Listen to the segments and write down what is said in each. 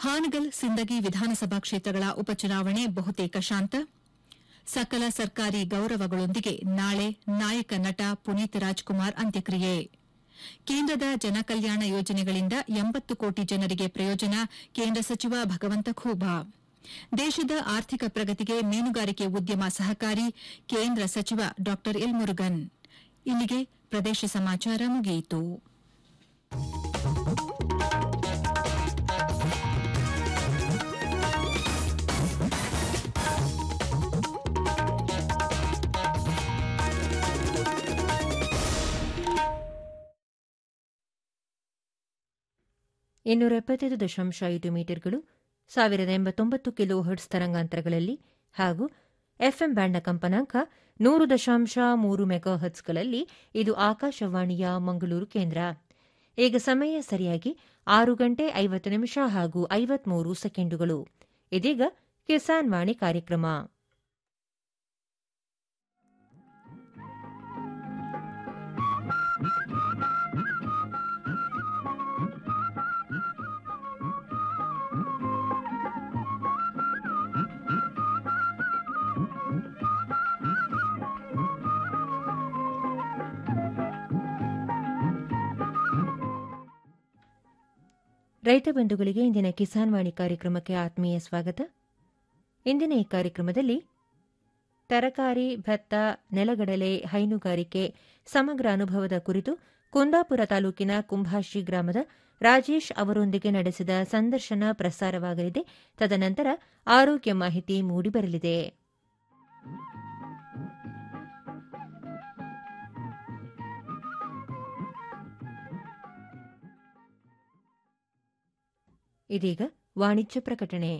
ಹಾನಗಲ್ ಸಿಂದಗಿ ವಿಧಾನಸಭಾ ಕ್ಷೇತ್ರಗಳ ಉಪಚುನಾವಣೆ ಬಹುತೇಕ ಶಾಂತ ಸಕಲ ಸರ್ಕಾರಿ ಗೌರವಗಳೊಂದಿಗೆ ನಾಳೆ ನಾಯಕ ನಟ ಪುನೀತ್ ರಾಜ್ಕುಮಾರ್ ಅಂತ್ಯಕ್ರಿಯೆ ಕೇಂದ್ರದ ಜನಕಲ್ಯಾಣ ಯೋಜನೆಗಳಿಂದ ಎಂಬತ್ತು ಕೋಟಿ ಜನರಿಗೆ ಪ್ರಯೋಜನ ಕೇಂದ್ರ ಸಚಿವ ಭಗವಂತ ಖೂಬಾ ದೇಶದ ಆರ್ಥಿಕ ಪ್ರಗತಿಗೆ ಮೀನುಗಾರಿಕೆ ಉದ್ಯಮ ಸಹಕಾರಿ ಕೇಂದ್ರ ಸಚಿವ ಡಾ ಎಲ್ ಮುರುಗನ್ ಇಲ್ಲಿಗೆ ಪ್ರದೇಶ ಸಮಾಚಾರ ಮುಗಿಯಿತು ಇನ್ನೂರ ಎಪ್ಪತ್ತೈದು ದಶಾಂಶ ಐದು ಮೀಟರ್ಗಳು ಸಾವಿರದ ಎಂಬತ್ತೊಂಬತ್ತು ಕಿಲೋ ಹರ್ಟ್ಸ್ ತರಂಗಾಂತರಗಳಲ್ಲಿ ಹಾಗೂ ಎಫ್ಎಂ ಬ್ಯಾಂಡ್ನ ಕಂಪನಾಂಕ ನೂರು ದಶಾಂಶ ಮೂರು ಮೆಗಾ ಹರ್ಟ್ಸ್ಗಳಲ್ಲಿ ಇದು ಆಕಾಶವಾಣಿಯ ಮಂಗಳೂರು ಕೇಂದ್ರ ಈಗ ಸಮಯ ಸರಿಯಾಗಿ ಆರು ಗಂಟೆ ಐವತ್ತು ನಿಮಿಷ ಹಾಗೂ ಐವತ್ಮೂರು ಸೆಕೆಂಡುಗಳು ಇದೀಗ ಕಿಸಾನ್ ವಾಣಿ ಕಾರ್ಯಕ್ರಮ ರೈತ ಬಂಧುಗಳಿಗೆ ಇಂದಿನ ಕಿಸಾನ್ ವಾಣಿ ಕಾರ್ಯಕ್ರಮಕ್ಕೆ ಆತ್ಮೀಯ ಸ್ವಾಗತ ಇಂದಿನ ಈ ಕಾರ್ಯಕ್ರಮದಲ್ಲಿ ತರಕಾರಿ ಭತ್ತ ನೆಲಗಡಲೆ ಹೈನುಗಾರಿಕೆ ಸಮಗ್ರ ಅನುಭವದ ಕುರಿತು ಕುಂದಾಪುರ ತಾಲೂಕಿನ ಕುಂಭಾಶಿ ಗ್ರಾಮದ ರಾಜೇಶ್ ಅವರೊಂದಿಗೆ ನಡೆಸಿದ ಸಂದರ್ಶನ ಪ್ರಸಾರವಾಗಲಿದೆ ತದನಂತರ ಆರೋಗ್ಯ ಮಾಹಿತಿ ಮೂಡಿಬರಲಿದೆ ಇದೀಗ ವಾಣಿಜ್ಯ ಪ್ರಕಟಣೆ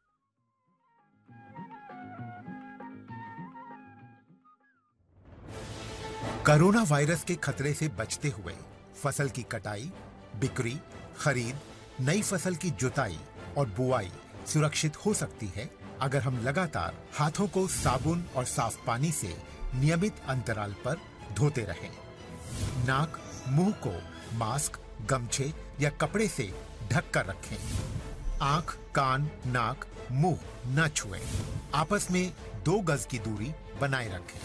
कोरोना वायरस के खतरे से बचते हुए फसल की कटाई बिक्री खरीद नई फसल की जुताई और बुआई सुरक्षित हो सकती है अगर हम लगातार हाथों को साबुन और साफ पानी से नियमित अंतराल पर धोते रहें। नाक मुंह को मास्क गमछे या कपड़े से ढक कर रखें आंख कान नाक मुंह न छुएं। आपस में दो गज की दूरी बनाए रखें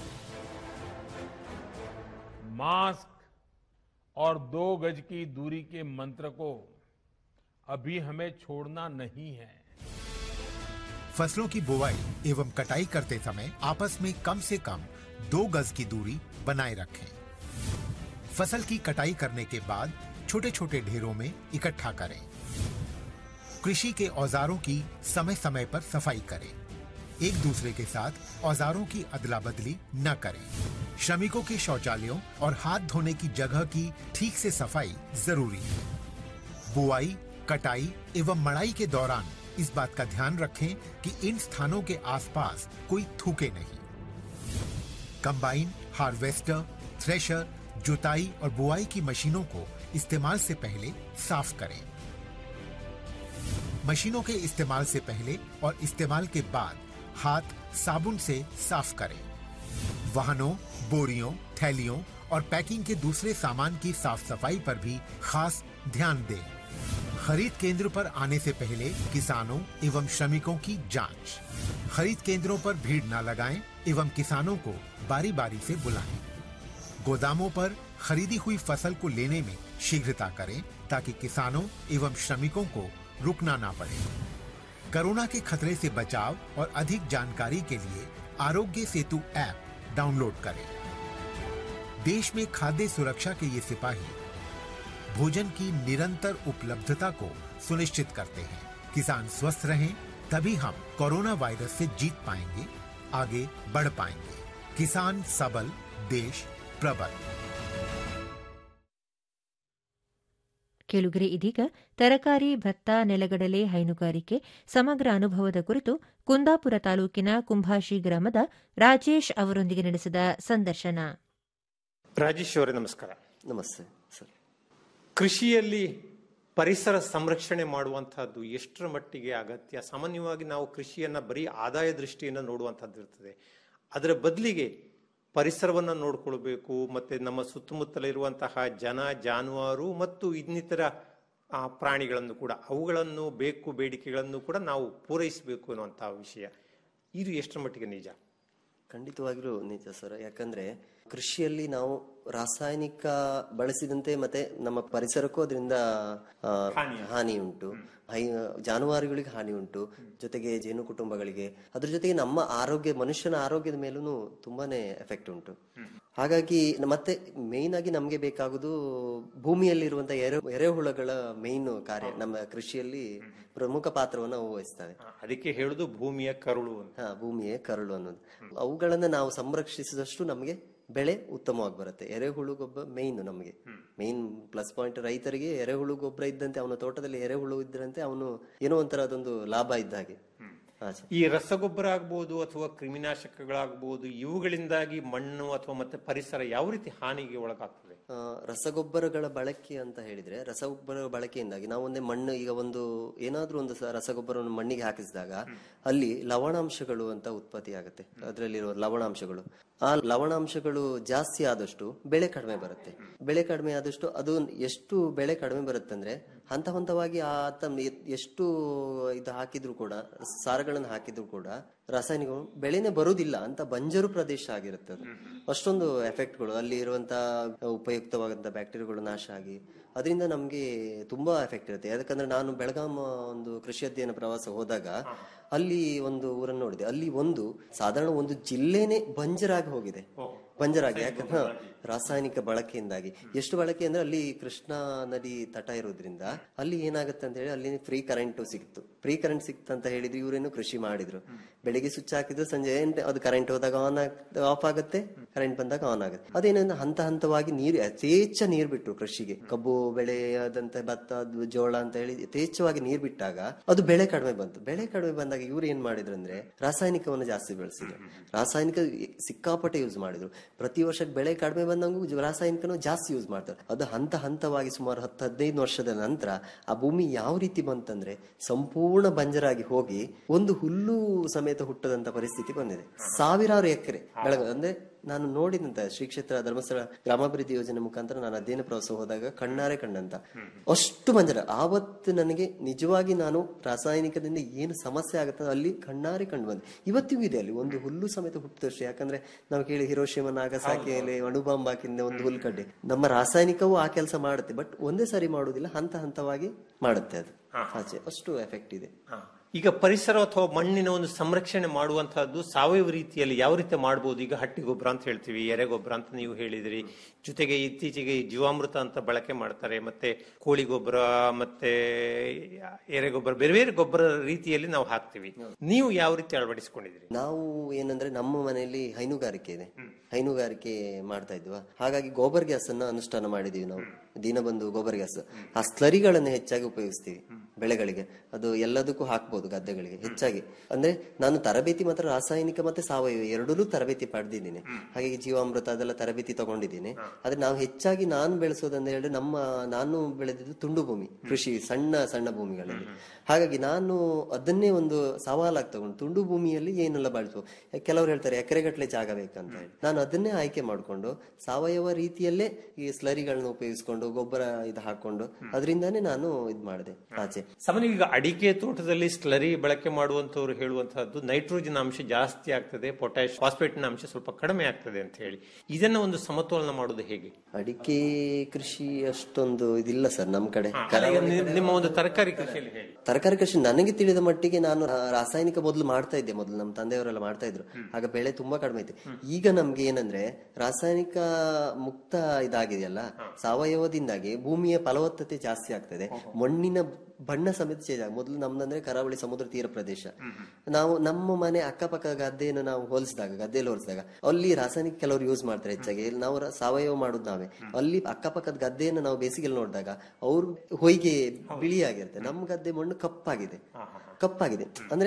मास्क और दो गज की दूरी के मंत्र को अभी हमें छोड़ना नहीं है फसलों की बुवाई एवं कटाई करते समय आपस में कम से कम दो गज की दूरी बनाए रखें फसल की कटाई करने के बाद छोटे छोटे ढेरों में इकट्ठा करें कृषि के औजारों की समय समय पर सफाई करें एक दूसरे के साथ औजारों की अदला बदली न करें श्रमिकों के शौचालयों और हाथ धोने की जगह की ठीक से सफाई जरूरी है बुआई कटाई एवं मड़ाई के दौरान इस बात का ध्यान रखें कि इन स्थानों के आसपास कोई थूके नहीं कंबाइन हार्वेस्टर थ्रेशर जुताई और बुआई की मशीनों को इस्तेमाल से पहले साफ करें मशीनों के इस्तेमाल से पहले और इस्तेमाल के बाद हाथ साबुन से साफ करें वाहनों बोरियों थैलियों और पैकिंग के दूसरे सामान की साफ सफाई पर भी खास ध्यान दें खरीद केंद्र पर आने से पहले किसानों एवं श्रमिकों की जांच खरीद केंद्रों पर भीड़ न लगाएं एवं किसानों को बारी बारी से बुलाएं गोदामों पर खरीदी हुई फसल को लेने में शीघ्रता करें ताकि किसानों एवं श्रमिकों को रुकना ना पड़े कोरोना के खतरे से बचाव और अधिक जानकारी के लिए आरोग्य सेतु ऐप डाउनलोड करें देश में खाद्य सुरक्षा के ये सिपाही भोजन की निरंतर उपलब्धता को सुनिश्चित करते हैं किसान स्वस्थ रहें तभी हम कोरोना वायरस से जीत पाएंगे आगे बढ़ पाएंगे किसान सबल देश प्रबल ಕೇಳುಗರೆ ಇದೀಗ ತರಕಾರಿ ಭತ್ತ ನೆಲಗಡಲೆ ಹೈನುಗಾರಿಕೆ ಸಮಗ್ರ ಅನುಭವದ ಕುರಿತು ಕುಂದಾಪುರ ತಾಲೂಕಿನ ಕುಂಭಾಶಿ ಗ್ರಾಮದ ರಾಜೇಶ್ ಅವರೊಂದಿಗೆ ನಡೆಸಿದ ಸಂದರ್ಶನ ರಾಜೇಶ್ ಅವರೇ ನಮಸ್ಕಾರ ನಮಸ್ತೆ ಸರ್ ಕೃಷಿಯಲ್ಲಿ ಪರಿಸರ ಸಂರಕ್ಷಣೆ ಮಾಡುವಂತಹದ್ದು ಎಷ್ಟರ ಮಟ್ಟಿಗೆ ಅಗತ್ಯ ಸಾಮಾನ್ಯವಾಗಿ ನಾವು ಕೃಷಿಯನ್ನ ಬರೀ ಆದಾಯ ದೃಷ್ಟಿಯಿಂದ ನೋಡುವಂತಹದ್ದು ಇರ್ತದೆ ಅದರ ಬದಲಿಗೆ ಪರಿಸರವನ್ನ ನೋಡ್ಕೊಳ್ಬೇಕು ಮತ್ತೆ ನಮ್ಮ ಸುತ್ತಮುತ್ತಲ ಇರುವಂತಹ ಜನ ಜಾನುವಾರು ಮತ್ತು ಇನ್ನಿತರ ಆ, ಪ್ರಾಣಿಗಳನ್ನು ಕೂಡ ಅವುಗಳನ್ನು ಬೇಕು ಬೇಡಿಕೆಗಳನ್ನು ಕೂಡ ನಾವು ಪೂರೈಸಬೇಕು ಅನ್ನುವಂತಹ ವಿಷಯ ಇದು ಎಷ್ಟರ ಮಟ್ಟಿಗೆ ನಿಜ ಖಂಡಿತವಾಗಿಯೂ ನಿಜ ಸರ್ ಯಾಕಂದ್ರೆ ಕೃಷಿಯಲ್ಲಿ ನಾವು ರಾಸಾಯನಿಕ ಬಳಸಿದಂತೆ ಮತ್ತೆ ನಮ್ಮ ಪರಿಸರಕ್ಕೂ ಅದರಿಂದ ಆ, ಹಾನಿ ಉಂಟು ಹೈ ಜಾನುವಾರುಗಳಿಗೆ ಹಾನಿ ಉಂಟು ಜೊತೆಗೆ ಜೇನು ಕುಟುಂಬಗಳಿಗೆ ಅದ್ರ ಜೊತೆಗೆ ನಮ್ಮ ಆರೋಗ್ಯ ಮನುಷ್ಯನ ಆರೋಗ್ಯದ ಮೇಲೂ ತುಂಬಾನೇ ಎಫೆಕ್ಟ್ ಉಂಟು ಹಾಗಾಗಿ ನ- ಮತ್ತೆ ಮೇಯ್ನ್ ಆಗಿ ನಮ್ಗೆ ಬೇಕಾಗುದು ಭೂಮಿಯಲ್ಲಿರುವಂತಹ ಎರೆ ಎರೆಹುಳಗಳ ಮೇಯ್ನ್ ಕಾರ್ಯ ನಮ್ಮ ಕೃಷಿಯಲ್ಲಿ ಪ್ರಮುಖ ಪಾತ್ರವನ್ನು ಅವು ವಹಿಸ್ತವೆ ಅದಕ್ಕೆ ಹೇಳುದು ಭೂಮಿಯ ಕರುಳು ಅಂತ ಹಾ ಭೂಮಿಯೇ ಕರುಳು ಅನ್ನೋದು ಅವುಗಳನ್ನ ನಾವು ಸಂರಕ್ಷಿಸಿದಷ್ಟು ನಮಗೆ ಬೆಳೆ ಉತ್ತಮವಾಗಿ ಬರುತ್ತೆ ಎರೆಹುಳು ಗೊಬ್ಬರ ಮೇಯ್ನ್ ನಮಗೆ ಮೇಯ್ನ್ ಪ್ಲಸ್ ಪಾಯಿಂಟ್ ರೈತರಿಗೆ ಎರೆಹುಳು ಗೊಬ್ಬರ ಇದ್ದಂತೆ ಅವನ ತೋಟದಲ್ಲಿ ಎರೆಹುಳು ಇದ್ದಂತೆ ಅವನು ಏನೋ ಒಂಥರ ಅದೊಂದು ಲಾಭ ಇದ್ದ ಹಾಗೆ ಆಚೆ ಈ ರಸಗೊಬ್ಬರ ಆಗ್ಬೋದು ಅಥವಾ ಕ್ರಿಮಿನಾಶಕಗಳಾಗ್ಬೋದು ಇವುಗಳಿಂದಾಗಿ ಮಣ್ಣು ಅಥವಾ ಮತ್ತೆ ಪರಿಸರ ಯಾವ ರೀತಿ ಹಾನಿಗೆ ಒಳಗಾಗ್ತದೆ ಆ, ರಸಗೊಬ್ಬರಗಳ ಬಳಕೆ ಅಂತ ಹೇಳಿದ್ರೆ ರಸಗೊಬ್ಬರ ಬಳಕೆಯಿಂದಾಗಿ ನಾವು ಒಂದೇ ಮಣ್ಣು ಈಗ ಒಂದು ಏನಾದ್ರೂ ಒಂದು ಸ- ರಸಗೊಬ್ಬರವನ್ನು ಮಣ್ಣಿಗೆ ಹಾಕಿಸಿದಾಗ ಅಲ್ಲಿ ಲವಣಾಂಶಗಳು ಅಂತ ಉತ್ಪತ್ತಿ ಆಗುತ್ತೆ ಅದರಲ್ಲಿರುವ ಲವಣಾಂಶಗಳು ಆ ಲವಣಾಂಶಗಳು ಜಾಸ್ತಿ ಆದಷ್ಟು ಬೆಳೆ ಕಡಿಮೆ ಬರುತ್ತೆ ಬೆಳೆ ಕಡಿಮೆ ಆದಷ್ಟು ಅದು ಎಷ್ಟು ಬೆಳೆ ಕಡಿಮೆ ಬರುತ್ತೆ ಅಂದ್ರೆ ಹಂತ ಹಂತವಾಗಿ ಆತ ಎ- ಎಷ್ಟು ಇದು ಹಾಕಿದ್ರು ಕೂಡ ಸಾರಗಳನ್ನು ಹಾಕಿದ್ರು ಕೂಡ ರಾಸಾಯನಿಕಗಳು ಬೆಳೆನೇ ಬರುವುದಿಲ್ಲ ಅಂತ ಬಂಜರು ಪ್ರದೇಶ ಆಗಿರುತ್ತೆ ಅದು ಅಷ್ಟೊಂದು ಎಫೆಕ್ಟ್ಗಳು ಅಲ್ಲಿ ಇರುವಂತಹ ಉಪಯುಕ್ತವಾದಂತ ಬ್ಯಾಕ್ಟೀರಿಯಾಗಳು ನಾಶ ಆಗಿ ಅದರಿಂದ ನಮ್ಗೆ ತುಂಬಾ ಎಫೆಕ್ಟ್ ಇರುತ್ತೆ ಯಾಕಂದ್ರೆ ನಾನು ಬೆಳಗಾಂ ಒಂದು ಕೃಷಿ ಅಧ್ಯಯನ ಪ್ರವಾಸ ಹೋದಾಗ ಅಲ್ಲಿ ಒಂದು ಊರನ್ನು ನೋಡಿದೆ ಅಲ್ಲಿ ಒಂದು ಸಾಧಾರಣ ಒಂದು ಜಿಲ್ಲೆನೇ ಬಂಜರಾಗಿ ಹೋಗಿದೆ ಬಂಜರಾಗಿ ಯಾಕಂದ್ರೆ ಹಾ, ರಾಸಾಯನಿಕ ಬಳಕೆಯಿಂದಾಗಿ ಎಷ್ಟು ಬಳಕೆ ಅಂದ್ರೆ ಅಲ್ಲಿ ಕೃಷ್ಣಾ ನದಿ ತಟ ಇರೋದ್ರಿಂದ ಅಲ್ಲಿ ಏನಾಗುತ್ತೆ ಅಂತ ಹೇಳಿ ಅಲ್ಲಿ ಫ್ರೀ ಕರೆಂಟ್ ಸಿಕ್ತು ಫ್ರೀ ಕರೆಂಟ್ ಸಿಕ್ತು ಅಂತ ಹೇಳಿದ್ರು ಇವರೇನು ಕೃಷಿ ಮಾಡಿದ್ರು ಬೆಳಿಗ್ಗೆ ಸ್ವಿಚ್ ಹಾಕಿದ್ರು ಸಂಜೆ ಎಂಟು ಅದು ಕರೆಂಟ್ ಹೋದಾಗ ಆನ್ ಆಫ್ ಆಗುತ್ತೆ ಕರೆಂಟ್ ಬಂದಾಗ ಆನ್ ಆಗುತ್ತೆ ಅದೇನಂದ್ರೆ ಹಂತ ಹಂತವಾಗಿ ನೀರು ಯಥೇಚ್ಛ ನೀರ್ ಬಿಟ್ರು ಕೃಷಿಗೆ ಕಬ್ಬು ಬೆಳೆಯಾದಂತ ಭತ್ತ ಅದು ಜೋಳ ಅಂತ ಹೇಳಿ ಯಥೇಚ್ಛವಾಗಿ ನೀರ್ ಬಿಟ್ಟಾಗ ಅದು ಬೆಳೆ ಕಡಿಮೆ ಬಂತು ಬೆಳೆ ಕಡಿಮೆ ಬಂದಾಗ ಇವ್ರು ಏನ್ ಮಾಡಿದ್ರು ಅಂದ್ರೆ ರಾಸಾಯನಿಕವನ್ನು ಜಾಸ್ತಿ ಬೆಳೆಸಿದ್ರು ರಾಸಾಯನಿಕ ಸಿಕ್ಕಾಪಟ್ಟೆ ಯೂಸ್ ಮಾಡಿದ್ರು ಪ್ರತಿ ವರ್ಷಕ್ಕೆ ಬೆಳೆ ಕಡಿಮೆ ಬಂದಂಗೂ ಜ- ರಾಸಾಯನಿಕನು ಜಾಸ್ತಿ ಯೂಸ್ ಮಾಡ್ತಾರೆ ಅದು ಹಂತ ಹಂತವಾಗಿ ಸುಮಾರು ಹತ್ತು ಹದಿನೈದು ವರ್ಷದ ನಂತರ ಆ ಭೂಮಿ ಯಾವ ರೀತಿ ಬಂತಂದ್ರೆ ಸಂಪೂರ್ಣ ಬಂಜರಾಗಿ ಹೋಗಿ ಒಂದು ಹುಲ್ಲು ಸಮೇತ ಹುಟ್ಟದಂತ ಪರಿಸ್ಥಿತಿ ಬಂದಿದೆ ಸಾವಿರಾರು ಎಕರೆ ಬೆಳಗ ಅಂದ್ರೆ ನಾನು ನೋಡಿದಂತ ಶ್ರೀ ಕ್ಷೇತ್ರ ಧರ್ಮಸ್ಥಳ ಗ್ರಾಮಾಭಿವೃದ್ಧಿ ಯೋಜನೆ ಮುಖಾಂತರ ನಾನು ಅಧ್ಯಯನ ಪ್ರವಾಸ ಹೋದಾಗ ಕಣ್ಣಾರೆ ಕಂಡಂತ ಅಷ್ಟು ಬಂಜರ ಆವತ್ತು ನನಗೆ ನಿಜವಾಗಿ ನಾನು ರಾಸಾಯನಿಕದಿಂದ ಏನು ಸಮಸ್ಯೆ ಆಗುತ್ತೆ ಅಲ್ಲಿ ಕಣ್ಣಾರೆ ಕಂಡು ಬಂದೆ ಇವತ್ತಿಗೂ ಇದೆ ಅಲ್ಲಿ ಒಂದು ಹುಲ್ಲು ಸಮೇತ ಹುಟ್ಟಿದಷ್ಟು ಯಾಕಂದ್ರೆ ನಾವು ಕೇಳಿ ಹಿರೋಶಿಮ ನಾಗಸಾಕಿಯಲ್ಲಿ ಅಣುಬಾಂಬ್ ಹಾಕಿಂದ ಒಂದು ಹುಲ್ಲು ಕಡ್ಡೆ ನಮ್ಮ ರಾಸಾಯನಿಕವು ಆ ಕೆಲಸ ಮಾಡುತ್ತೆ ಬಟ್ ಒಂದೇ ಸಾರಿ ಮಾಡುವುದಿಲ್ಲ ಹಂತ ಹಂತವಾಗಿ ಮಾಡುತ್ತೆ ಅದು ಆಚೆ ಅಷ್ಟು ಎಫೆಕ್ಟ್ ಇದೆ ಈಗ ಪರಿಸರ ಅಥವಾ ಮಣ್ಣಿನ ಒಂದು ಸಂರಕ್ಷಣೆ ಮಾಡುವಂತಹದ್ದು ಸಾವಯವ ರೀತಿಯಲ್ಲಿ ಯಾವ ರೀತಿ ಮಾಡಬಹುದು ಈಗ ಹಟ್ಟಿ ಗೊಬ್ಬರ ಅಂತ ಹೇಳ್ತೀವಿ ಎರೆಗೊಬ್ಬರ ಅಂತ ನೀವು ಹೇಳಿದಿರಿ ಜೊತೆಗೆ ಇತ್ತೀಚೆಗೆ ಈ ಜೀವಾಮೃತ ಅಂತ ಬಳಕೆ ಮಾಡ್ತಾರೆ ಮತ್ತೆ ಕೋಳಿ ಗೊಬ್ಬರ ಮತ್ತೆ ಎರೆಗೊಬ್ಬರ ಬೇರೆ ಬೇರೆ ಗೊಬ್ಬರ ರೀತಿಯಲ್ಲಿ ನಾವು ಹಾಕ್ತಿವಿ ನೀವು ಯಾವ ರೀತಿ ಅಳವಡಿಸಿಕೊಂಡಿದ್ದೀರಿ ನಾವು ಏನಂದ್ರೆ ನಮ್ಮ ಮನೆಯಲ್ಲಿ ಹೈನುಗಾರಿಕೆ ಇದೆ ಹೈನುಗಾರಿಕೆ ಮಾಡ್ತಾ ಇದ್ವಾ ಹಾಗಾಗಿ ಗೋಬರ್ ಗ್ಯಾಸ್ ಅನ್ನ ಅನುಷ್ಠಾನ ಮಾಡಿದೀವಿ ನಾವು ದಿನ ಬಂದು ಗೋಬರ್ ಗ್ಯಾಸ್ ಆ ಸ್ಲರಿಗಳನ್ನು ಹೆಚ್ಚಾಗಿ ಉಪಯೋಗಿಸ್ತೀವಿ ಬೆಳೆಗಳಿಗೆ ಅದು ಎಲ್ಲದಕ್ಕೂ ಹಾಕ್ಬೋದು ಗದ್ದೆಗಳಿಗೆ ಹೆಚ್ಚಾಗಿ ಅಂದ್ರೆ ನಾನು ತರಬೇತಿ ಮಾತ್ರ ರಾಸಾಯನಿಕ ಮತ್ತೆ ಸಾವಯವ ಎರಡೂ ತರಬೇತಿ ಪಡೆದಿದ್ದೀನಿ ಹಾಗಾಗಿ ಜೀವಾಮೃತ ಅದೆಲ್ಲ ತರಬೇತಿ ತಗೊಂಡಿದ್ದೀನಿ ಆದ್ರೆ ನಾವು ಹೆಚ್ಚಾಗಿ ನಾನು ಬೆಳೆಸೋದಂತ ಹೇಳಿದ್ರೆ ನಮ್ಮ ನಾನು ಬೆಳೆದಿದ್ದು ತುಂಡು ಭೂಮಿ ಕೃಷಿ ಸಣ್ಣ ಸಣ್ಣ ಭೂಮಿಗಳಲ್ಲಿ ಹಾಗಾಗಿ ನಾನು ಅದನ್ನೇ ಒಂದು ಸವಾಲಾಗಿ ತಗೊಂಡು ತುಂಡು ಭೂಮಿಯಲ್ಲಿ ಏನೆಲ್ಲ ಬಳಸು ಕೆಲವರು ಹೇಳ್ತಾರೆ ಎಕರೆಗಟ್ಟಲೆ ಜಾಗ ಬೇಕಂತ ಹೇಳಿ ನಾನು ಅದನ್ನೇ ಆಯ್ಕೆ ಮಾಡಿಕೊಂಡು ಸಾವಯವ ರೀತಿಯಲ್ಲೇ ಈ ಸ್ಲರಿಗಳನ್ನ ಉಪಯೋಗಿಸ್ಕೊಂಡು ಗೊಬ್ಬರ ಇದು ಹಾಕೊಂಡು ಅದರಿಂದಾನೇ ನಾನು ಇದ್ ಮಾಡಿದೆ ಆಚೆ ಸಾಮಾನ್ಯ ಈಗ ಅಡಿಕೆ ತೋಟದಲ್ಲಿ ಸ್ಲರಿ ಬಳಕೆ ಮಾಡುವಂತವ್ರು ಹೇಳುವಂತಹದ್ದು ನೈಟ್ರೋಜನ್ ಅಂಶ ಜಾಸ್ತಿ ಆಗ್ತದೆ ಪೊಟ್ಯಾಶ್ ಫಾಸ್ಫೇಟ್ನ ಅಂಶ ಸ್ವಲ್ಪ ಕಡಿಮೆ ಆಗ್ತದೆ ಅಂತ ಹೇಳಿ ಇದನ್ನ ಒಂದು ಸಮತೋಲನ ಮಾಡೋದು ಹೇಗೆ ಅಡಿಕೆ ಕೃಷಿ ಅಷ್ಟೊಂದು ಇದಿಲ್ಲ ಸರ್ ನಮ್ ಕಡೆ ಅಲ್ಲ, ಈಗ ನಿ- ನಿಮ್ಮ ಒಂದು ತರಕಾರಿ ಕೃಷಿಯಲ್ಲಿ ಹೇಳಿ ತರಕಾರಿ ಕೃಷಿ ನನಗೆ ತಿಳಿದ ಮಟ್ಟಿಗೆ ನಾನು ರಾ- ರಾಸಾಯನಿಕ ಮೊದಲು ಮಾಡ್ತಾ ಇದ್ದೆ ಮೊದಲು ನಮ್ಮ ತಂದೆಯವರೆಲ್ಲ ಮಾಡ್ತಾ ಇದ್ರು ಆಗ ಬೆಳೆ ತುಂಬಾ ಕಡಿಮೆ ಇತ್ತು ಈಗ ನಮ್ಗೆ ಏನಂದ್ರೆ ರಾಸಾಯನಿಕ ಮುಕ್ತ ಇದಾಗಿದೆಯಲ್ಲ ಸಾವಯವದಿಂದಾಗಿ ಭೂಮಿಯ ಫಲವತ್ತತೆ ಜಾಸ್ತಿ ಆಗ್ತದೆ ಮಣ್ಣಿನ ಬಣ್ಣ ಸಮೇತ ಚೇಂಜ್ ಆಗ ಮೊದಲು ನಮ್ದಂದ್ರೆ ಕರಾವಳಿ ಸಮುದ್ರ ತೀರ ಪ್ರದೇಶ ನಾವು ನಮ್ಮ ಮನೆ ಅಕ್ಕಪಕ್ಕ ಗದ್ದೆಯನ್ನು ನಾವು ಹೋಲಿಸಿದಾಗ ಗದ್ದೆಯಲ್ಲಿ ಹೋಲಿಸಿದಾಗ ಅಲ್ಲಿ ರಾಸಾಯನಿಕ ಕೆಲವರು ಯೂಸ್ ಮಾಡ್ತಾರೆ ಹೆಚ್ಚಾಗಿ ಇಲ್ಲಿ ನಾವು ರ- ಸಾವಯವ ಮಾಡುದು ನಾವೇ ಅಲ್ಲಿ ಅಕ್ಕಪಕ್ಕದ ಗದ್ದೆಯನ್ನು ನಾವು ಬೇಸಿಗೆಯಲ್ಲಿ ನೋಡಿದಾಗ ಅವ್ರು ಹೊಯ್ಗೆ ಬಿಳಿಯಾಗಿರುತ್ತೆ ನಮ್ಮ ಗದ್ದೆ ಮಣ್ಣು ಕಪ್ಪಾಗಿದೆ ಕಪ್ಪಾಗಿದೆ ಅಂದ್ರೆ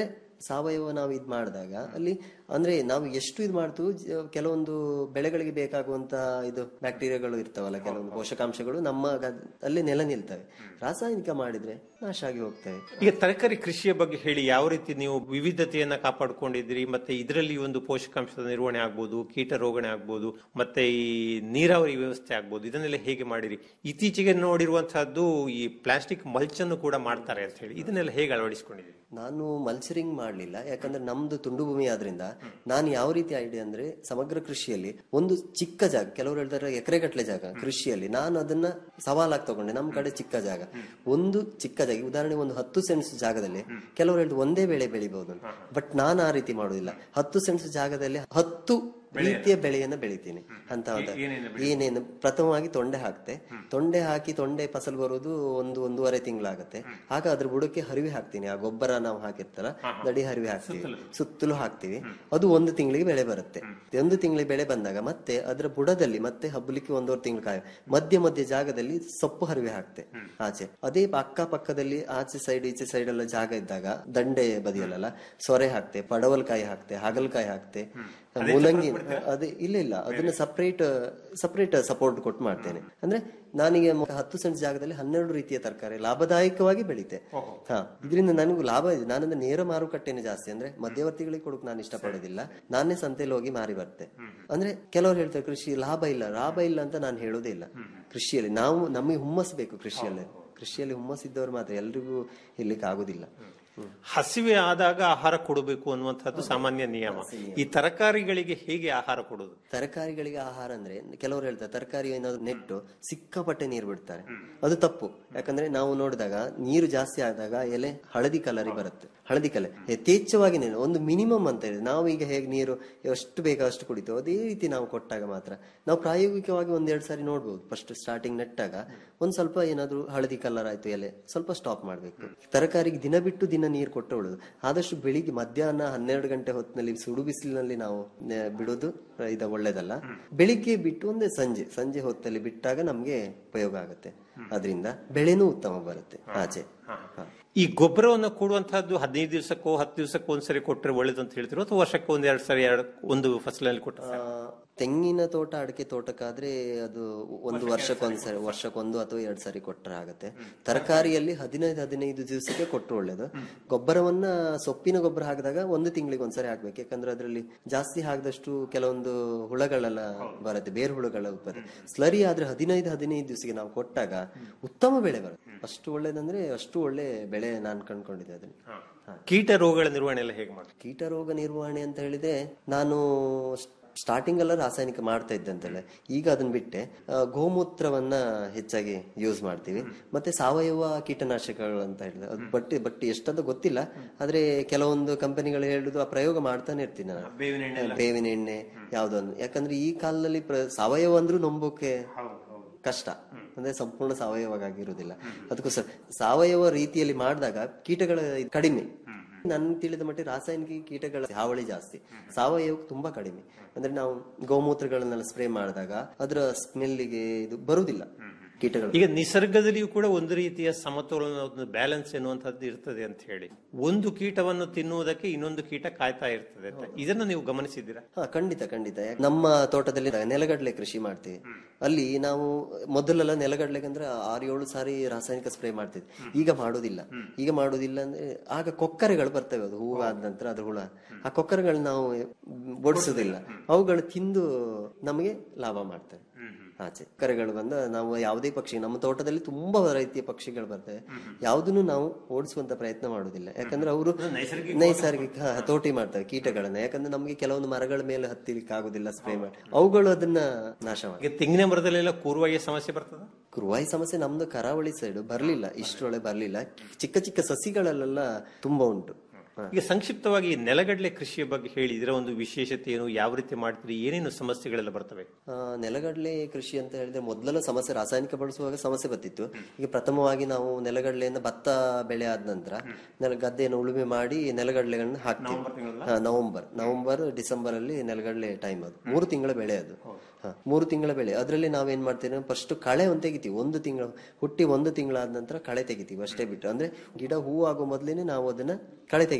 ಸಾವಯವ ನಾವು ಇದು ಮಾಡಿದಾಗ ಅಲ್ಲಿ ಅಂದ್ರೆ ನಾವು ಎಷ್ಟು ಇದು ಮಾಡ್ತೀವಿ ಜ- ಕೆಲವೊಂದು ಬೆಳೆಗಳಿಗೆ ಬೇಕಾಗುವಂತ ಇದು ಬ್ಯಾಕ್ಟೀರಿಯಾಗಳು ಇರ್ತಾವಲ್ಲ ಕೆಲವೊಂದು ಪೋಷಕಾಂಶಗಳು ನಮ್ಮ ಗದ್- ಅಲ್ಲಿ ನೆಲ ನಿಲ್ತವೆ ರಾಸಾಯನಿಕ ಮಾಡಿದ್ರೆ ನಾಶ ಆಗಿ ಹೋಗ್ತವೆ ಈಗ ತರಕಾರಿ ಕೃಷಿಯ ಬಗ್ಗೆ ಹೇಳಿ ಯಾವ ರೀತಿ ನೀವು ವಿವಿಧತೆಯನ್ನ ಕಾಪಾಡ್ಕೊಂಡಿದ್ದೀರಿ ಮತ್ತೆ ಇದರಲ್ಲಿ ಒಂದು ಪೋಷಕಾಂಶದ ನಿರ್ವಹಣೆ ಆಗ್ಬೋದು ಕೀಟ ರೋಗಣೆ ಆಗ್ಬೋದು ಮತ್ತೆ ಈ ನೀರಾವರಿ ವ್ಯವಸ್ಥೆ ಆಗ್ಬೋದು ಇದನ್ನೆಲ್ಲ ಹೇಗೆ ಮಾಡಿರಿ ಇತ್ತೀಚೆಗೆ ನೋಡಿರುವಂತಹದ್ದು ಈ ಪ್ಲಾಸ್ಟಿಕ್ ಮಲ್ಚ್ ಅನ್ನು ಕೂಡ ಮಾಡ್ತಾರೆ ಅಂತ ಹೇಳಿ ಇದನ್ನೆಲ್ಲ ಹೇಗೆ ಅಳವಡಿಸಿಕೊಂಡಿದ್ದೀರಿ ನಾನು ಮಲ್ಚರಿಂಗ್ ಮಾಡಲಿಲ್ಲ ಯಾಕಂದ್ರೆ ನಮ್ದು ತುಂಡು ಭೂಮಿ ಆದ್ರಿಂದ ನಾನು ಯಾವ ರೀತಿ ಐಡಿಯಾ ಅಂದ್ರೆ ಸಮಗ್ರ ಕೃಷಿಯಲ್ಲಿ ಒಂದು ಚಿಕ್ಕ ಜಾಗ ಕೆಲವರು ಹೇಳ್ತಾರೆ ಎಕರೆಗಟ್ಟಲೆ ಜಾಗ ಕೃಷಿಯಲ್ಲಿ ನಾನು ಅದನ್ನ ಸವಾಲಾಗಿ ತಗೊಂಡೆ ನಮ್ ಕಡೆ ಚಿಕ್ಕ ಜಾಗ ಒಂದು ಚಿಕ್ಕ ಜಾಗ ಉದಾಹರಣೆ ಒಂದು ಹತ್ತು ಸೆಂಟ್ಸ್ ಜಾಗದಲ್ಲಿ ಕೆಲವರು ಹೇಳಿದ್ರು ಒಂದೇ ಬೆಳೆ ಬೆಳಿಬಹುದು ಬಟ್ ನಾನು ಆ ರೀತಿ ಮಾಡುದಿಲ್ಲ ಹತ್ತು ಸೆಂಟ್ಸ್ ಜಾಗದಲ್ಲಿ ಹತ್ತು ರೀತಿಯ ಬೆಳೆಯನ್ನ ಬೆಳಿತೀನಿ ಅಂತ ಒಂದು- ಏನೇನು ಪ್ರಥಮವಾಗಿ ತೊಂಡೆ ಹಾಕ್ತೆ ತೊಂಡೆ ಹಾಕಿ ತೊಂಡೆ ಫಸಲ್ ಬರೋದು ಒಂದು ಒಂದೂವರೆ ತಿಂಗಳಾಗತ್ತೆ ಆಗ ಅದ್ರ ಬುಡಕ್ಕೆ ಹರಿವೆ ಹಾಕ್ತೀನಿ ಆ ಗೊಬ್ಬರ ನಾವು ಹಾಕಿರ್ತಲ್ಲ ದಡಿ ಹರಿವೆ ಹಾಕ್ತೀವಿ ಸುತ್ತಲೂ ಹಾಕ್ತಿವಿ ಅದು ಒಂದು ತಿಂಗಳಿಗೆ ಬೆಳೆ ಬರುತ್ತೆ ಒಂದು ತಿಂಗಳಿಗೆ ಬೆಳೆ ಬಂದಾಗ ಮತ್ತೆ ಅದರ ಬುಡದಲ್ಲಿ ಮತ್ತೆ ಹಬ್ಬಲಿಕ್ಕೆ ಒಂದೂವರೆ ತಿಂಗಳು ಕಾಯ ಮಧ್ಯ ಮಧ್ಯ ಜಾಗದಲ್ಲಿ ಸೊಪ್ಪು ಹರಿವೆ ಹಾಕ್ತೆ ಆಚೆ ಅದೇ ಅಕ್ಕ ಪಕ್ಕದಲ್ಲಿ ಆಚೆ ಸೈಡ್ ಈಚೆ ಸೈಡ್ ಎಲ್ಲ ಜಾಗ ಇದ್ದಾಗ ದಂಡೆ ಬದಿಯಲ್ಲ ಸೊರೆ ಹಾಕ್ತೆ ಪಡವಲ್ಕಾಯಿ ಹಾಕ್ತೆ ಹಾಗಲಕಾಯಿ ಹಾಕ್ತೆ ಮೂಲಂಗಿ ಅದೇ ಇಲ್ಲ ಇಲ್ಲ ಅದನ್ನ ಸಪರೇಟ್ ಸಪರೇಟ್ ಸಪೋರ್ಟ್ ಕೊಟ್ಟು ಮಾಡ್ತೇನೆ ಅಂದ್ರೆ ನಾನೀಗ ಮ- ಹತ್ತು ಸೆಂಟ್ ಜಾಗದಲ್ಲಿ ಹನ್ನೆರಡು ರೀತಿಯ ತರಕಾರಿ ಲಾಭದಾಯಕವಾಗಿ ಬೆಳಿತೆ ಹಾ ಇದರಿಂದ ನನಗೂ ಲಾಭ ಇದೆ ನಾನಂದ್ರೆ ನೇರ ಮಾರುಕಟ್ಟೆನೆ ಜಾಸ್ತಿ ಅಂದ್ರೆ ಮಧ್ಯವರ್ತಿಗಳಿಗೆ ಕೊಡಕ್ ನಾನು ಇಷ್ಟಪಡೋದಿಲ್ಲ ನಾನೇ ಸಂತೆಯಲ್ಲಿ ಹೋಗಿ ಮಾರಿ ಬರ್ತೆ ಅಂದ್ರೆ ಕೆಲವರು ಹೇಳ್ತಾರೆ ಕೃಷಿ ಲಾಭ ಇಲ್ಲ ಲಾಭ ಇಲ್ಲ ಅಂತ ನಾನು ಹೇಳೋದೇ ಇಲ್ಲ ಕೃಷಿಯಲ್ಲಿ ನಾವು ನಮಗೆ ಹುಮ್ಮಸ್ ಬೇಕು ಕೃಷಿಯಲ್ಲಿ ಕೃಷಿಯಲ್ಲಿ ಹುಮ್ಮಸ್ ಇದ್ದವರು ಮಾತ್ರ ಎಲ್ರಿಗೂ ಇರ್ಲಿಕ್ಕೆ ಆಗುದಿಲ್ಲ ಹ್ಮ್. ಹಸಿವೆ ಆದಾಗ ಆಹಾರ ಕೊಡಬೇಕು ಅನ್ನುವಂಥದ್ದು ಸಾಮಾನ್ಯ ನಿಯಮ ಈ ತರಕಾರಿಗಳಿಗೆ ಹೇಗೆ ಆಹಾರ ಕೊಡುದು ತರಕಾರಿಗಳಿಗೆ ಆಹಾರ ಅಂದ್ರೆ ಕೆಲವರು ಹೇಳ್ತಾರೆ ತರಕಾರಿ ಏನಾದ್ರು ನೆಟ್ಟು ಸಿಕ್ಕಾಪಟ್ಟೆ ನೀರು ಬಿಡ್ತಾರೆ ಅದು ತಪ್ಪು ಯಾಕಂದ್ರೆ ನಾವು ನೋಡಿದಾಗ ನೀರು ಜಾಸ್ತಿ ಆದಾಗ ಎಲೆ ಹಳದಿ ಕಲರಿ ಬರುತ್ತೆ ಹಳದಿ ಕಲರ್ ಯಥೇಚ್ಛವಾಗಿ ನೀರು ಒಂದು ಮಿನಿಮಮ್ ಅಂತ ಇದೆ ನಾವು ಈಗ ಹೇಗೆ ನೀರು ಎಷ್ಟು ಬೇಕಾ ಅಷ್ಟು ಕುಡಿತೇವೆ ಅದೇ ರೀತಿ ನಾವು ಕೊಟ್ಟಾಗ ಮಾತ್ರ ನಾವು ಪ್ರಾಯೋಗಿಕವಾಗಿ ಒಂದೆರಡು ಸಾರಿ ನೋಡ್ಬೋದು ಫಸ್ಟ್ ಸ್ಟಾರ್ಟಿಂಗ್ ನೆಟ್ಟಾಗ ಒಂದ್ ಸ್ವಲ್ಪ ಏನಾದ್ರು ಹಳದಿ ಕಲರ್ ಆಯ್ತು ಎಲೆ ಸ್ವಲ್ಪ ಸ್ಟಾಪ್ ಮಾಡ್ಬೇಕು ತರಕಾರಿಗೆ ದಿನ ಬಿಟ್ಟು ದಿನ ನೀರು ಕೊಟ್ಟು ಉಳಿದು ಆದಷ್ಟು ಬೆಳಿಗ್ಗೆ ಮಧ್ಯಾಹ್ನ ಹನ್ನೆರಡು ಗಂಟೆ ಹೊತ್ತಿನಲ್ಲಿ ಸುಡು ಬಿಸಿಲಿನಲ್ಲಿ ನಾವು ನೆ- ಬಿಡೋದು ಇದು ಒಳ್ಳೇದಲ್ಲ ಬೆಳಿಗ್ಗೆ ಬಿಟ್ಟು ಒಂದೇ ಸಂಜೆ ಸಂಜೆ ಹೊತ್ತಲ್ಲಿ ಬಿಟ್ಟಾಗ ನಮ್ಗೆ ಉಪಯೋಗ ಆಗುತ್ತೆ ಅದರಿಂದ ಬೆಳೆನೂ ಉತ್ತಮ ಬರುತ್ತೆ ಆಚೆ ಹಾ. ಈ ಗೊಬ್ಬರವನ್ನು ಕೊಡುವಂತಹದ್ದು ಹದಿನೈದು ದಿವಸಕ್ಕೋ ಹತ್ತು ದಿವಸಕ್ಕೋ ಒಂದ್ಸರಿ ಕೊಟ್ಟರೆ ಒಳ್ಳೇದು ಅಂತ ಹೇಳ್ತಿರೋ ಅಥವಾ ವರ್ಷಕ್ಕೆ ಒಂದ್ ಎರಡು ಸರಿ ಎರಡು ಒಂದು ಫಸಲಲ್ಲಿ ಕೊಟ್ಟ ಆ, ತೆಂಗಿನ ತೋಟ ಅಡಿಕೆ ತೋಟಕ್ಕಾದ್ರೆ ಅದು ಒಂದು ವರ್ಷಕ್ಕೊಂದ್ಸರಿ ವರ್ಷಕ್ಕೊಂದು ಅಥವಾ ಎರಡ್ ಸಾರಿ ಕೊಟ್ಟರೆ ಆಗತ್ತೆ ತರಕಾರಿಯಲ್ಲಿ ಹದಿನೈದು ಹದಿನೈದು ದಿವಸಕ್ಕೆ ಕೊಟ್ಟರು ಒಳ್ಳೇದು ಗೊಬ್ಬರವನ್ನ ಸೊಪ್ಪಿನ ಗೊಬ್ಬರ ಹಾಕಿದಾಗ ಒಂದು ತಿಂಗಳಿಗೆ ಒಂದ್ಸರಿ ಹಾಕ್ಬೇಕು ಯಾಕಂದ್ರೆ ಅದರಲ್ಲಿ ಜಾಸ್ತಿ ಹಾಕಿದಷ್ಟು ಕೆಲವೊಂದು ಹುಳಗಳೆಲ್ಲ ಬರುತ್ತೆ ಬೇರೆ ಹುಳುಗಳ ಉತ್ಪತ್ತಿ ಸ್ಲರಿ ಆದ್ರೆ ಹದಿನೈದು ಹದಿನೈದು ದಿವಸಕ್ಕೆ ನಾವು ಕೊಟ್ಟಾಗ ಉತ್ತಮ ಬೆಳೆ ಬರುತ್ತೆ ಅಷ್ಟು ಒಳ್ಳೇದಂದ್ರೆ ಅಷ್ಟು ಒಳ್ಳೆ ಬೆಳೆ ನಾನು ಕಂಡ್ಕೊಂಡಿದ್ದೆ ಅದನ್ನ ಹಾ. ಕೀಟ ರೋಗಗಳ ನಿರ್ವಹಣೆ ಎಲ್ಲ ಹೇಗೆ ಮಾಡಿ ಕೀಟ ರೋಗ ನಿರ್ವಹಣೆ ಅಂತ ಹೇಳಿದ್ರೆ ನಾನು ಸ್ಟಾರ್ಟಿಂಗ್ ಎಲ್ಲ ರಾಸಾಯನಿಕ ಮಾಡ್ತಾ ಇದ್ದೆ ಅಂತೇಳಿ ಈಗ ಅದನ್ನ ಬಿಟ್ಟೆ ಆ, ಗೋಮೂತ್ರವನ್ನ ಹೆಚ್ಚಾಗಿ ಯೂಸ್ ಮಾಡ್ತೀವಿ ಮತ್ತೆ ಸಾವಯವ ಕೀಟನಾಶಕಗಳು ಅಂತ ಹೇಳಿದ್ರೆ ಅದು ಬಟ್ ಬಟ್ ಎಷ್ಟಂತ ಗೊತ್ತಿಲ್ಲ ಆದ್ರೆ ಕೆಲವೊಂದು ಕಂಪನಿಗಳು ಹೇಳುದು ಆ ಪ್ರಯೋಗ ಮಾಡ್ತಾನೆ ಇರ್ತೀನಿ ನಾನು ಬೇವಿನ ಎಣ್ಣೆ ಯಾವ್ದೊಂದು ಯಾಕಂದ್ರೆ ಈ ಕಾಲದಲ್ಲಿ ಪ್ರ- ಸಾವಯವ ಅಂದ್ರೂ ನಂಬೋಕೆ ಕಷ್ಟ ಅಂದ್ರೆ ಸಂಪೂರ್ಣ ಸಾವಯವವಾಗಿರುವುದಿಲ್ಲ ಅದಕ್ಕೋಸ್ಕರ ಸಾವಯವ ರೀತಿಯಲ್ಲಿ ಮಾಡಿದಾಗ ಕೀಟಗಳ ಇದು ಕಡಿಮೆ ನನ್ ತಿಳಿದ ಮಟ್ಟಿಗೆ ರಾಸಾಯನಿಕ ಕೀಟಗಳ ಹಾವಳಿ ಜಾಸ್ತಿ ಸಾವಯವ ತುಂಬಾ ಕಡಿಮೆ ಅಂದ್ರೆ ನಾವು ಗೋಮೂತ್ರಗಳನ್ನೆಲ್ಲ ಸ್ಪ್ರೇ ಮಾಡಿದಾಗ ಅದರ ಸ್ಮೆಲ್ಗೆ ಇದು ಬರುವುದಿಲ್ಲ ಕೀಟಗಳು ಈಗ ನಿಸರ್ಗದಲ್ಲಿಯೂ ಕೂಡ ಒಂದು ರೀತಿಯ ಸಮತೋಲನ ಒಂದು ಬ್ಯಾಲೆನ್ಸ್ ಎನ್ನುವಂಥದ್ದು ಇರ್ತದೆ ಅಂತ ಹೇಳಿ ಒಂದು ಕೀಟವನ್ನು ತಿನ್ನುವುದಕ್ಕೆ ಇನ್ನೊಂದು ಕೀಟ ಕಾಯ್ತಾ ಇರ್ತದೆ ಅಂತ ಇದನ್ನು ನೀವು ಗಮನಿಸಿದ್ದೀರಾ ಹಾ ಖಂಡಿತ ಖಂಡಿತ ಯಾಕ್- ನಮ್ಮ ತೋಟದಲ್ಲಿ ನೆಲಗಡಲೆ ಕೃಷಿ ಮಾಡ್ತೀವಿ ಅಲ್ಲಿ ನಾವು ಮೊದಲೆಲ್ಲ ನೆಲಗಡಲೆಗೆ ಅಂದ್ರೆ ಆರು ಏಳು ಸಾರಿ ರಾಸಾಯನಿಕ ಸ್ಪ್ರೇ ಮಾಡ್ತಿದ್ವಿ ಈಗ ಮಾಡೋದಿಲ್ಲ ಈಗ ಮಾಡೋದಿಲ್ಲ ಅಂದ್ರೆ ಆಗ ಕೊಕ್ಕರೆಗಳು ಬರ್ತವೆ ಅದು ಹೂವು ಆದ ನಂತರ ಅದ್ರ ಹುಳ ಆ ಕೊಕ್ಕರೆಗಳು ನಾವು ಬಡಿಸೋದಿಲ್ಲ ಅವುಗಳು ತಿಂದು ನಮಗೆ ಲಾಭ ಮಾಡ್ತವೆ ಆಚೆ ಕರೆಗಳು ಬಂದ ನಾವು ಯಾವುದೇ ಪಕ್ಷಿ ನಮ್ಮ ತೋಟದಲ್ಲಿ ತುಂಬಾ ರೀತಿಯ ಪಕ್ಷಿಗಳು ಬರ್ತವೆ ಯಾವುದನ್ನು ನಾವು ಓಡಿಸುವಂತ ಪ್ರಯತ್ನ ಮಾಡುದಿಲ್ಲ ಯಾಕಂದ್ರೆ ಅವರು ನೈಸರ್ಗಿಕ ಹಾ, ತೋಟಿ ಮಾಡ್ತವೆ ಕೀಟಗಳನ್ನ ಯಾಕಂದ್ರೆ ನಮಗೆ ಕೆಲವೊಂದು ಮರಗಳ ಮೇಲೆ ಹತ್ತಿಲಿಕ್ಕೆ ಆಗುದಿಲ್ಲ ಸ್ಪ್ರೇ ಮಾಡಿ ಅವುಗಳು ಅದನ್ನ ನಾಶ ಮಾಡಿ ಈಗ ತೆಂಗಿನ ಮರದಲ್ಲೆಲ್ಲ ಕೂರ್ವಾಯಿಯ ಸಮಸ್ಯೆ ಬರ್ತದ ಕುರುವಾಯಿ ಸಮಸ್ಯೆ ನಮ್ದು ಕರಾವಳಿ ಸೈಡ್ ಬರ್ಲಿಲ್ಲ ಇಷ್ಟರೊಳೆ ಬರ್ಲಿಲ್ಲ ಚಿಕ್ಕ ಚಿಕ್ಕ ಸಸಿಗಳಲ್ಲೆಲ್ಲ ತುಂಬಾ ಉಂಟು ಹಾ. ಈಗ ಸಂಕ್ಷಿಪ್ತವಾಗಿ ಈ ನೆಲಗಡಲೆ ಕೃಷಿಯ ಬಗ್ಗೆ ಹೇಳಿ ಇದರ ಒಂದು ವಿಶೇಷತೆ ಏನು ಯಾವ ರೀತಿ ಮಾಡ್ತೀರಿ ಏನೇನು ಸಮಸ್ಯೆಗಳೆಲ್ಲ ಬರ್ತವೆ ಆ, ನೆಲಗಡಲೆ ಕೃಷಿ ಅಂತ ಹೇಳಿದ್ರೆ ಮೊದಲೆಲ್ಲ ಸಮಸ್ಯೆ ರಾಸಾಯನಿಕ ಬಳಸುವಾಗ ಸಮಸ್ಯೆ ಬರ್ತಿತ್ತು ಈಗ ಪ್ರಥಮವಾಗಿ ನಾವು ನೆಲಗಡಲೆಯಿಂದ ಭತ್ತ ಬೆಳೆ ಆದ ನಂತರ ನೆಲ ಗದ್ದೆಯನ್ನು ಉಳುಮೆ ಮಾಡಿ ನೆಲಗಡಲೆಗಳನ್ನ ಹಾಕ್ತೀವಿ ಹಾ, ನವೆಂಬರ್ ನವೆಂಬರ್ ಡಿಸೆಂಬರ್ ಅಲ್ಲಿ ನೆಲಗಡಲೆ ಟೈಮ್ ಅದು ಮೂರು ತಿಂಗಳ ಬೆಳೆ ಅದು ಹಾ, ಮೂರು ತಿಂಗಳ ಬೆಳೆ ಅದರಲ್ಲಿ ನಾವೇನ್ ಮಾಡ್ತೇವೆ ಫಸ್ಟ್ ಕಳೆ ಒಂದು ತೆಗಿತೀವಿ ಒಂದು ತಿಂಗಳು ಹುಟ್ಟಿ ಒಂದು ತಿಂಗಳಾದ ನಂತರ ಕಳೆ ತೆಗಿತೀವಿ ಅಷ್ಟೇ ಬಿಟ್ಟು ಅಂದ್ರೆ ಗಿಡ ಹೂ ಆಗೋ ಮೊದಲೇನೆ ನಾವು ಅದನ್ನ ಕಳೆ ತೆಗಿಬೇಕು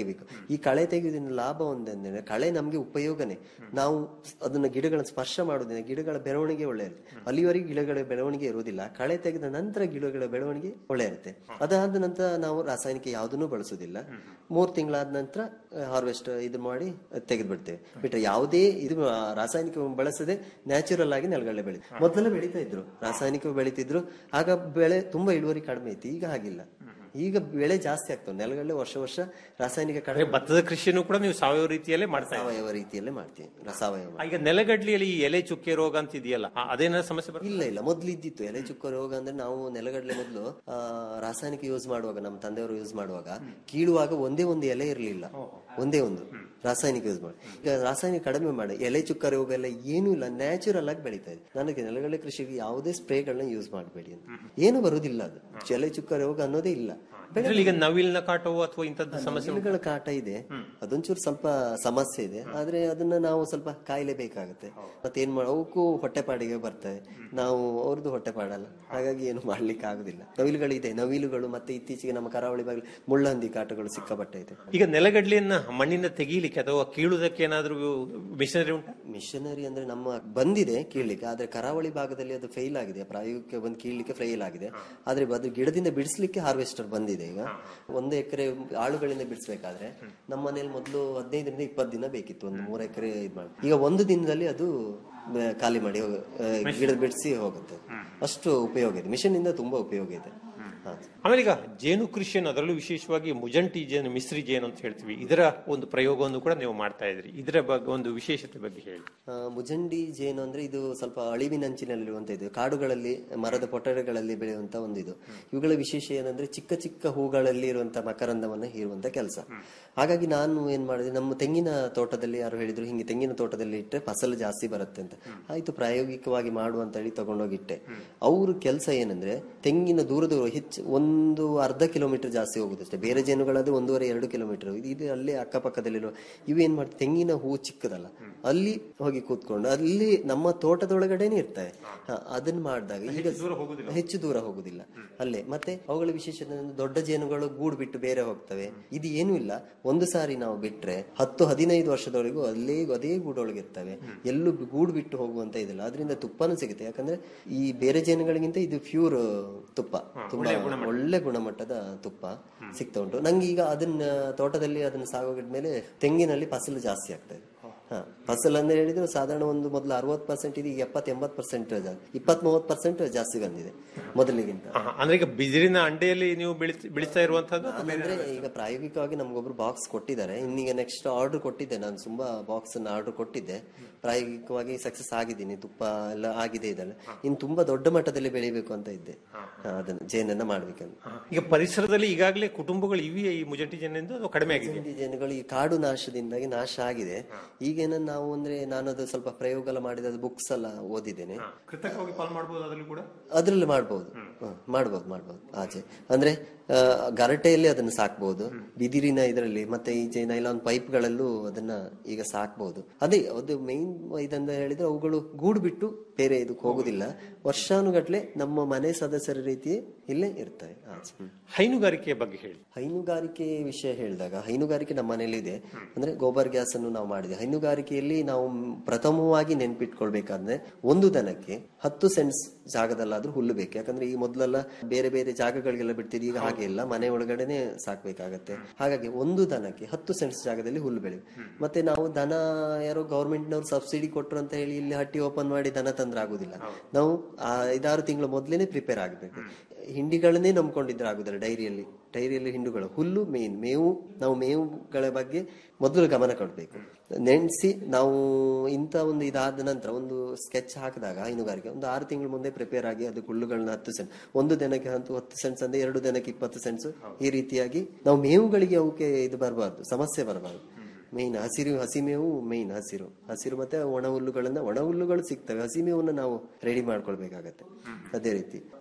ತೆಗಿಬೇಕು ಈ ಕಳೆ ತೆಗೆಯುವುದರಿಂದ ಲಾಭ ಒಂದಂದ್ರೆ ಕಳೆ ನಮ್ಗೆ ಉಪಯೋಗನೇ ನಾವು ಅದನ್ನ ಗಿಡಗಳನ್ನ ಸ್ಪರ್ಶ ಮಾಡೋದ್ರಿಂದ ಗಿಡಗಳ ಬೆಳವಣಿಗೆ ಒಳ್ಳೆ ಇರುತ್ತೆ ಅಲ್ಲಿವರೆಗೆ ಗಿಡಗಳ ಬೆಳವಣಿಗೆ ಇರುವುದಿಲ್ಲ ಕಳೆ ತೆಗೆದ ನಂತರ ಗಿಡಗಳ ಬೆಳವಣಿಗೆ ಒಳ್ಳೆ ಇರುತ್ತೆ ಅದಾದ ನಂತರ ನಾವು ರಾಸಾಯನಿಕ ಯಾವುದನ್ನು ಬಳಸುವುದಿಲ್ಲ ಮೂರ್ ತಿಂಗಳಾದ ನಂತರ ಹಾರ್ವೆಸ್ಟ್ ಇದು ಮಾಡಿ ತೆಗೆದು ಬಿಡ್ತೇವೆ ಬಿಟ್ರೆ ಯಾವುದೇ ಇದು ಆ, ರಾಸಾಯನಿಕ ಬಳಸದೆ ನ್ಯಾಚುರಲ್ ಆಗಿ ನೆಲಗಡಲೆ ಬೆಳಿ ಮೊದಲೆಲ್ಲ ಬೆಳೀತಾ ಇದ್ರು ರಾಸಾಯನಿಕ ಬೆಳೀತಿದ್ರು ಆಗ ಬೆಳೆ ತುಂಬಾ ಇಳುವರಿ ಕಡಿಮೆ ಇತ್ತು ಈಗ ಹಾಗಿಲ್ಲ ಈಗ ಬೆಳೆ ಜಾಸ್ತಿ ಆಗ್ತವೆ ನೆಲಗಡಲೆ ವರ್ಷ ವರ್ಷ ರಾಸಾಯನಿಕ ಅಂದ್ರೆ ಕಡಿಮೆ ಭತ್ತದ ಕೃಷಿಯನ್ನು ಕೂಡ ನೀವು ಸಾವಯವ ರೀತಿಯಲ್ಲೇ ಮಾಡ್ತಾ ಇದ್ದೀರಿ ಸಾವಯವ ರೀತಿಯಲ್ಲೇ ಮಾಡ್ತೀವಿ ಸಾವಯವ ಈಗ ನೆಲಗಡ್ಲೆಯಲ್ಲಿ ಈ ಎಲೆ ಚುಕ್ಕೆ ರೋಗ ಅಂತ ಇದೆಯಲ್ಲ ಆ, ಅದೇನಾದ್ರು ಸಮಸ್ಯೆ ಬರ್ತದೆ ಇಲ್ಲ ಇಲ್ಲ ಮೊದ್ಲು ಇದ್ದಿತ್ತು ಎಲೆ ಚುಕ್ಕ ರೋಗ ಅಂದ್ರೆ ನಾವು ನೆಲಗಡಲೆ ಮೊದಲು ರಾಸಾಯನಿಕ ಯೂಸ್ ಮಾಡುವಾಗ ನಮ್ಮ ತಂದೆಯವರು ಯೂಸ್ ಮಾಡುವಾಗ ಕೀಳುವಾಗ ಒಂದೇ ಒಂದು ಎಲೆ ಇರಲಿಲ್ಲ ಒಂದೇ ಒಂದು ರಾಸಾಯನಿಕ ಯೂಸ್ ಮಾಡಿ ಈಗ ರಾಸಾಯನಿಕ ಕಡಿಮೆ ಮಾಡಿ ಎಲೆ ಚುಕ್ಕ ರೋಗ ಎಲ್ಲ ಏನೂ ಇಲ್ಲ ನ್ಯಾಚುರಲ್ ಆಗಿ ಬೆಳೀತಾ ಇದೆ ನನಗೆ ನೆಲಗಡಲೆ ಕೃಷಿಗೆ ಯಾವುದೇ ಸ್ಪ್ರೇಗಳನ್ನ ಯೂಸ್ ಮಾಡಬೇಡಿ ಅಂತ ಏನು ಬರುವುದಿಲ್ಲ ಅದು ಎಲೆ ಚುಕ್ಕ ರೋಗ ಅನ್ನೋದೇ ಇಲ್ಲ ಬೆಳೆ ಇದ್ರಲ್ಲಿ ಈಗ ನವಿಲಿನ ಕಾಟವು ಅಥವಾ ಇಂಥದ್ದು ಸಮಸ್ಯೆ ಉಂಟಾ? ನವಿಲುಗಳ ಕಾಟ ಇದೆ ಅದೊಂಚೂರು ಸ್ವಲ್ಪ ಸಮಸ್ಯೆ ಇದೆ ಆದ್ರೆ ಅದನ್ನ ನಾವು ಸ್ವಲ್ಪ ಕಾಯಲೇಬೇಕಾಗುತ್ತೆ ಮತ್ತೇನ್ ಮಾಡ ಅವಕ್ಕೂ ಹೊಟ್ಟೆಪಾಡಿಗೆ ಬರ್ತವೆ ನಾವು ಅವ್ರದ್ದು ಹೊಟ್ಟೆಪಾಡಲ್ಲ ಹಾಗಾಗಿ ಏನು ಮಾಡ್ಲಿಕ್ಕೆ ಆಗುದಿಲ್ಲ ನವಿಲುಗಳಿದೆ ನವಿಲುಗಳು ಮತ್ತೆ ಇತ್ತೀಚೆಗೆ ನಮ್ಮ ಕರಾವಳಿ ಭಾಗದಲ್ಲಿ ಮುಳ್ಳಹಂದಿ ಕಾಟಗಳು ಸಿಕ್ಕಾಪಟ್ಟೆ ಇದೆ ಈಗ ನೆಲಗಡ್ಲೆಯನ್ನ ಮಣ್ಣಿನ ತೆಗೀಲಿಕ್ಕೆ ಅಥವಾ ಕೀಳುವುದಕ್ಕೆ ಏನಾದ್ರೂ ಮಿಷನರಿ ಉಂಟಾ ಮಿಷನರಿ ಅಂದ್ರೆ ನಮ್ಮ ಬಂದಿದೆ ಕೀಳ್ಲಿಕ್ಕೆ ಆದ್ರೆ ಕರಾವಳಿ ಭಾಗದಲ್ಲಿ ಅದು ಫೇಲ್ ಆಗಿದೆ ಪ್ರಾಯೋಗಿಕ ಬಂದು ಕೀಳ್ಲಿಕ್ಕೆ ಫೇಲ್ ಆಗಿದೆ ಆದ್ರೆ ಅದು ಗಿಡದಿಂದ ಬಿಡಿಸ್ಲಿಕ್ಕೆ ಹಾರ್ವೆಸ್ಟರ್ ಬಂದಿದೆ ಈಗ ಒಂದು ಎಕರೆ ಆಳುಗಳಿಂದ ಬಿಡಿಸ್ಬೇಕಾದ್ರೆ ನಮ್ಮ ಮನೇಲಿ ಮೊದಲು ಹದಿನೈದರಿಂದ ಇಪ್ಪತ್ತು ದಿನ ಬೇಕಿತ್ತು ಒಂದು ಮೂರು ಎಕರೆ ಇದು ಮಾಡಿ ಈಗ ಒಂದು ದಿನದಲ್ಲಿ ಅದು ಆ, ಖಾಲಿ ಮಾಡಿ ಹೋಗ- ಆ, ಗಿಡ ಬಿಡಿಸಿ ಹೋಗುತ್ತೆ ಅಷ್ಟು ಉಪಯೋಗ ಇದೆ ಮಿಷನ್ ಇಂದ ತುಂಬಾ ಉಪಯೋಗ ಇದೆ ಹಾ. ಆಮೇಲೆ ಈಗ ಜೇನು ಕೃಷಿಯನ್ನು ಅದರಲ್ಲೂ ವಿಶೇಷವಾಗಿ ಮುಜಂಟಿ ಜೇನು ಮಿಶ್ರಿ ಜೇನು ಅಂತ ಹೇಳ್ತೀವಿ ಇದರ ಒಂದು ಪ್ರಯೋಗವನ್ನು ಕೂಡ ನೀವು ಮಾಡ್ತಾ ಇದ್ರಿ ಇದರ ಬಗ್ಗೆ ಒಂದು ವಿಶೇಷತೆ ಬಗ್ಗೆ ಹೇಳಿ ಆ, ಮುಜಂಡಿ ಜೇನು ಅಂದ್ರೆ ಇದು ಸ್ವಲ್ಪ ಅಳಿವಿನಂಚಿನಲ್ಲಿರುವಂತ ಇದು ಕಾಡುಗಳಲ್ಲಿ ಮರದ ಪೊಟರೆಗಳಲ್ಲಿ ಬೆಳೆಯುವಂತ ಒಂದು ಇದು ಇವುಗಳ ವಿಶೇಷ ಏನಂದ್ರೆ ಚಿಕ್ಕ ಚಿಕ್ಕ ಹೂಗಳಲ್ಲಿ ಇರುವಂತ ಮಕರಂದವನ್ನ ಹೀರುವಂತ ಕೆಲಸ ಹಾಗಾಗಿ ನಾನು ಏನ್ ಮಾಡಿದೆ ನಮ್ಮ ತೆಂಗಿನ ತೋಟದಲ್ಲಿ ಯಾರು ಹೇಳಿದ್ರು ಹಿಂಗೆ ತೆಂಗಿನ ತೋಟದಲ್ಲಿ ಇಟ್ಟರೆ ಫಸಲು ಜಾಸ್ತಿ ಬರುತ್ತೆ ಅಂತ ಆಯ್ತು ಪ್ರಾಯೋಗಿಕವಾಗಿ ಮಾಡುವಂತ ಹೇಳಿ ತಗೊಂಡೋಗಿಟ್ಟೆ ಅವ್ರ ಕೆಲಸ ಏನಂದ್ರೆ ತೆಂಗಿನ ದೂರ ದೂರ ಹೆಚ್ಚು ಒಂದು ಅರ್ಧ ಕಿಲೋಮೀಟರ್ ಜಾಸ್ತಿ ಹೋಗುದಷ್ಟೇ ಬೇರೆ ಜೇನುಗಳಾದ್ರೆ ಒಂದೂವರೆ ಎರಡು ಕಿಲೋಮೀಟರ್ ಇದು ಅಲ್ಲೇ ಅಕ್ಕಪಕ್ಕದಲ್ಲಿರುವ ಇವೇನ್ ಮಾಡ್ತಾರೆ ತೆಂಗಿನ ಹೂ ಚಿಕ್ಕದಲ್ಲ ಅಲ್ಲಿ ಹೋಗಿ ಕೂತ್ಕೊಂಡು ಅಲ್ಲಿ ನಮ್ಮ ತೋಟದೊಳಗಡೆನೆ ಇರ್ತವೆ ಹ, ಅದನ್ನ ಮಾಡಿದಾಗ ಈಗ ಹೆಚ್ಚು ದೂರ ಹೋಗುದಿಲ್ಲ ಅಲ್ಲೇ ಮತ್ತೆ ಅವುಗಳ ವಿಶೇಷತೆ ಅಂದ್ರೆ ದೊಡ್ಡ ಜೇನುಗಳು ಗೂಡು ಬಿಟ್ಟು ಬೇರೆ ಹೋಗ್ತವೆ ಇದು ಏನೂ ಇಲ್ಲ ಒಂದು ಸಾರಿ ನಾವು ಬಿಟ್ರೆ ಹತ್ತು ಹದಿನೈದು ವರ್ಷದವರೆಗೂ ಅಲ್ಲೇ ಅದೇ ಗೂಡೊಳಗೆ ಇರ್ತವೆ ಎಲ್ಲೂ ಗೂಡು ಬಿಟ್ಟು ಹೋಗುವಂತ ಇದಿಲ್ಲ ಅದರಿಂದ ತುಪ್ಪನೂ ಸಿಗುತ್ತೆ ಯಾಕಂದ್ರೆ ಈ ಬೇರೆ ಜೇನುಗಳಿಗಿಂತ ಇದು ಪ್ಯೂರ್ ತುಪ್ಪ ತುಂಬಾ ಒಳ್ಳೆ ಗುಣಮಟ್ಟದ ತುಪ್ಪ ಸಿಗ್ತಾ ಉಂಟು ನಂಗೆ ಈಗ ಅದನ್ನ ತೋಟದಲ್ಲಿ ಅದನ್ನ ಸಾಗೋಗಿದ್ಮೇಲೆ ತೆಂಗಿನಲ್ಲಿ ಫಸಲು ಜಾಸ್ತಿ ಆಗ್ತದೆ ಹಾ ಫಸಲ್ ಅಂದ್ರೆ ಹೇಳಿದ್ರೆ ಸಾಧಾರಣ ಒಂದು ಮೊದಲು ಅರವತ್ತು ಪರ್ಸೆಂಟ್ ಇದೆ ಈಗ ಎಪ್ಪತ್ ಎಂಬತ್ ಪರ್ಸೆಂಟ್ ಇಪ್ಪತ್ ಮೂವತ್ ಪರ್ಸೆಂಟ್ ಜಾಸ್ತಿ ಬಂದಿದೆ ಮೊದಲಿಗಿಂತ ಆಹಾ, ಅಂದ್ರೆ ಈಗ ಬಿದಿರಿನ ಅಂಡೆಯಲ್ಲಿ ನೀವು ಬೆಳಿತ ಬೆಳಿತಾ ಇರುವಂತದ್ದು ಅಂದ್ರೆ ಈಗ ಪ್ರಾಯೋಗಿಕವಾಗಿ ನಮ್ಗೊಬ್ರು ಬಾಕ್ಸ್ ಕೊಟ್ಟಿದ್ದಾರೆ ಇನ್ನೀಗ ನೆಕ್ಸ್ಟ್ ಆರ್ಡರ್ ಕೊಟ್ಟಿದ್ದೆ ನಾನು ತುಂಬಾ ಬಾಕ್ಸ್ ಅನ್ನ ಆರ್ಡರ್ ಕೊಟ್ಟಿದ್ದೆ ಪ್ರಾಯೋಗಿಕವಾಗಿ ಸಕ್ಸಸ್ ಆಗಿದ್ದೀನಿ ತುಪ್ಪ ಎಲ್ಲ ಆಗಿದೆ ಇದೆಲ್ಲ ಇನ್ನು ತುಂಬಾ ದೊಡ್ಡ ಮಟ್ಟದಲ್ಲಿ ಬೆಳಿಬೇಕು ಅಂತ ಇದ್ದೆ ಹಾ, ಅದನ್ನ ಜೇನನ್ನ ಮಾಡ್ಬೇಕಂತ ಈಗ ಪರಿಸರದಲ್ಲಿ ಈಗಾಗಲೇ ಕುಟುಂಬಗಳು ಇವೆಯೇ ಈ ಮುಜಂಟಿ ಜೇನಿಂದ ಅದು ಕಡಿಮೆ ಆಗಿದೆ ಹಿಂದಿ ಜನಗಳು ಈ ಕಾಡು ನಾಶದಿಂದಾಗಿ ನಾಶ ಆಗಿದೆ ಈಗೇನ ನಾವು ಅಂದ್ರೆ ನಾನು ಅದು ಸ್ವಲ್ಪ ಪ್ರಯೋಗ ಎಲ್ಲ ಮಾಡಿದ ಬುಕ್ಸ್ ಎಲ್ಲ ಓದಿದ್ದೇನೆ ಕೃತಕವಾಗಿ ಪಾಲ್ ಮಾಡಬಹುದು ಅದರಲ್ಲಿ ಕೂಡ ಅದ್ರಲ್ಲಿ ಮಾಡ್ಬೋದು ಹ, ಮಾಡ್ಬೋದು ಮಾಡ್ಬೋದು ಆಚೆ ಅಂದ್ರೆ ಆ, ಗರಟೆಯಲ್ಲಿ ಅದನ್ನ ಸಾಕ್ಬಹುದು ಬಿದಿರಿನ ಇದರಲ್ಲಿ ಮತ್ತೆ ಈಚೆ ನೈಲಾನ್ ಪೈಪ್ಗಳಲ್ಲೂ ಅದನ್ನ ಈಗ ಸಾಕ್ಬಹುದು ಅದೇ ಅದು ಮೈನ್ ಇದಂತ ಹೇಳಿದ್ರೆ ಅವುಗಳು ಗೂಡು ಬಿಟ್ಟು ಬೇರೆ ಇದಕ್ಕೆ ಹೋಗುದಿಲ್ಲ ವರ್ಷಾನುಗಟ್ಲೆ ನಮ್ಮ ಮನೆ ಸದಸ್ಯರ ರೀತಿಯೇ ಇಲ್ಲೇ ಇರ್ತವೆ ಆಚೆ ಹ್ಮ್. ಹೈನುಗಾರಿಕೆಯ ಬಗ್ಗೆ ಹೇಳಿ ಹೈನುಗಾರಿಕೆ ವಿಷಯ ಹೇಳಿದಾಗ ಹೈನುಗಾರಿಕೆ ನಮ್ಮ ಮನೇಲಿ ಇದೆ ಅಂದ್ರೆ ಗೋಬರ್ ಗ್ಯಾಸ್ ಅನ್ನು ನಾವು ಮಾಡಿದೆ ಹೈನುಗಾರಿಕೆಯಲ್ಲಿ ನಾವು ಪ್ರಥಮವಾಗಿ ನೆನ್ಪಿಟ್ಕೊಳ್ಬೇಕಾದ್ರೆ ಒಂದು ದನಕ್ಕೆ ಹತ್ತು ಸೆಂಟ್ಸ್ ಜಾಗದಲ್ಲಾದ್ರೂ ಹುಲ್ಲು ಬೇಕು ಯಾಕಂದ್ರೆ ಈ ಮೊದಲೆಲ್ಲ ಬೇರೆ ಬೇರೆ ಜಾಗಗಳಿಗೆಲ್ಲ ಬಿಡ್ತಿದ್ವಿ ಈಗ ಹಾಗೆ ಇಲ್ಲ ಮನೆ ಒಳಗಡೆನೆ ಸಾಕ್ಬೇಕಾಗತ್ತೆ ಹಾಗಾಗಿ ಒಂದು ದನಕ್ಕೆ ಹತ್ತು ಸೆಂಟ್ಸ್ ಜಾಗದಲ್ಲಿ ಹುಲ್ಲು ಬೆಳೆ ಮತ್ತೆ ನಾವು ದನ ಯಾರೋ ಗೌರ್ಮೆಂಟ್ ನವರು ಸಬ್ಸಿಡಿ ಕೊಟ್ಟರು ಅಂತ ಹೇಳಿ ಇಲ್ಲಿ ಹಟ್ಟಿ ಓಪನ್ ಮಾಡಿ ದನ ತಂದ್ರೆ ಆಗುದಿಲ್ಲ ನಾವು ಆ ಐದಾರು ತಿಂಗಳ ಮೊದಲೇನೆ ಪ್ರಿಪೇರ್ ಆಗಬೇಕು ಹಿಂಡಿಗಳನ್ನೇ ನಂಬ್ಕೊಂಡಿದ್ರೆ ಆಗುದಿಲ್ಲ ಡೈರಿಯಲ್ಲಿ ಡೈರಿಯಲ್ಲಿ ಹಿಂಡುಗಳು ಹುಲ್ಲು ಮೇನ್ ಮೇವು ನಾವು ಮೇವುಗಳ ಬಗ್ಗೆ ಮೊದಲು ಗಮನ ಕೊಡಬೇಕು ನೆನೆಸಿ ನಾವು ಇಂಥ ಒಂದು ಇದಾದ ನಂತರ ಒಂದು ಸ್ಕೆಚ್ ಹಾಕಿದಾಗ ಹೈನುಗಾರಿಕೆ ಒಂದು ಆರು ತಿಂಗಳ ಮುಂದೆ ಪ್ರಿಪೇರ್ ಆಗಿ ಅದು ಹುಲ್ಲುಗಳನ್ನ ಹತ್ತು ಸೆಂಟ್ ಒಂದು ದಿನಕ್ಕೆ ಹತ್ತು ಹತ್ತು ಸೆಂಟ್ಸ್ ಅಂದ್ರೆ ಎರಡು ದಿನಕ್ಕೆ ಇಪ್ಪತ್ತು ಸೆಂಟ್ಸ್ ಈ ರೀತಿಯಾಗಿ ನಾವು ಮೇವುಗಳಿಗೆ ಅವಕ್ಕೆ ಇದು ಬರಬಾರ್ದು ಸಮಸ್ಯೆ ಬರಬಾರ್ದು ಮೇನ್ ಹಸಿರು ಹಸಿಮೇವು ಮೇನ್ ಹಸಿರು ಹಸಿರು ಮತ್ತೆ ಒಣ ಹುಲ್ಲುಗಳನ್ನ ಒಣ ಹುಲ್ಲುಗಳು ಸಿಗ್ತವೆ ಹಸಿಮೇವನ್ನ ನಾವು ರೆಡಿ ಮಾಡ್ಕೊಳ್ಬೇಕಾಗತ್ತೆ ಅದೇ ರೀತಿ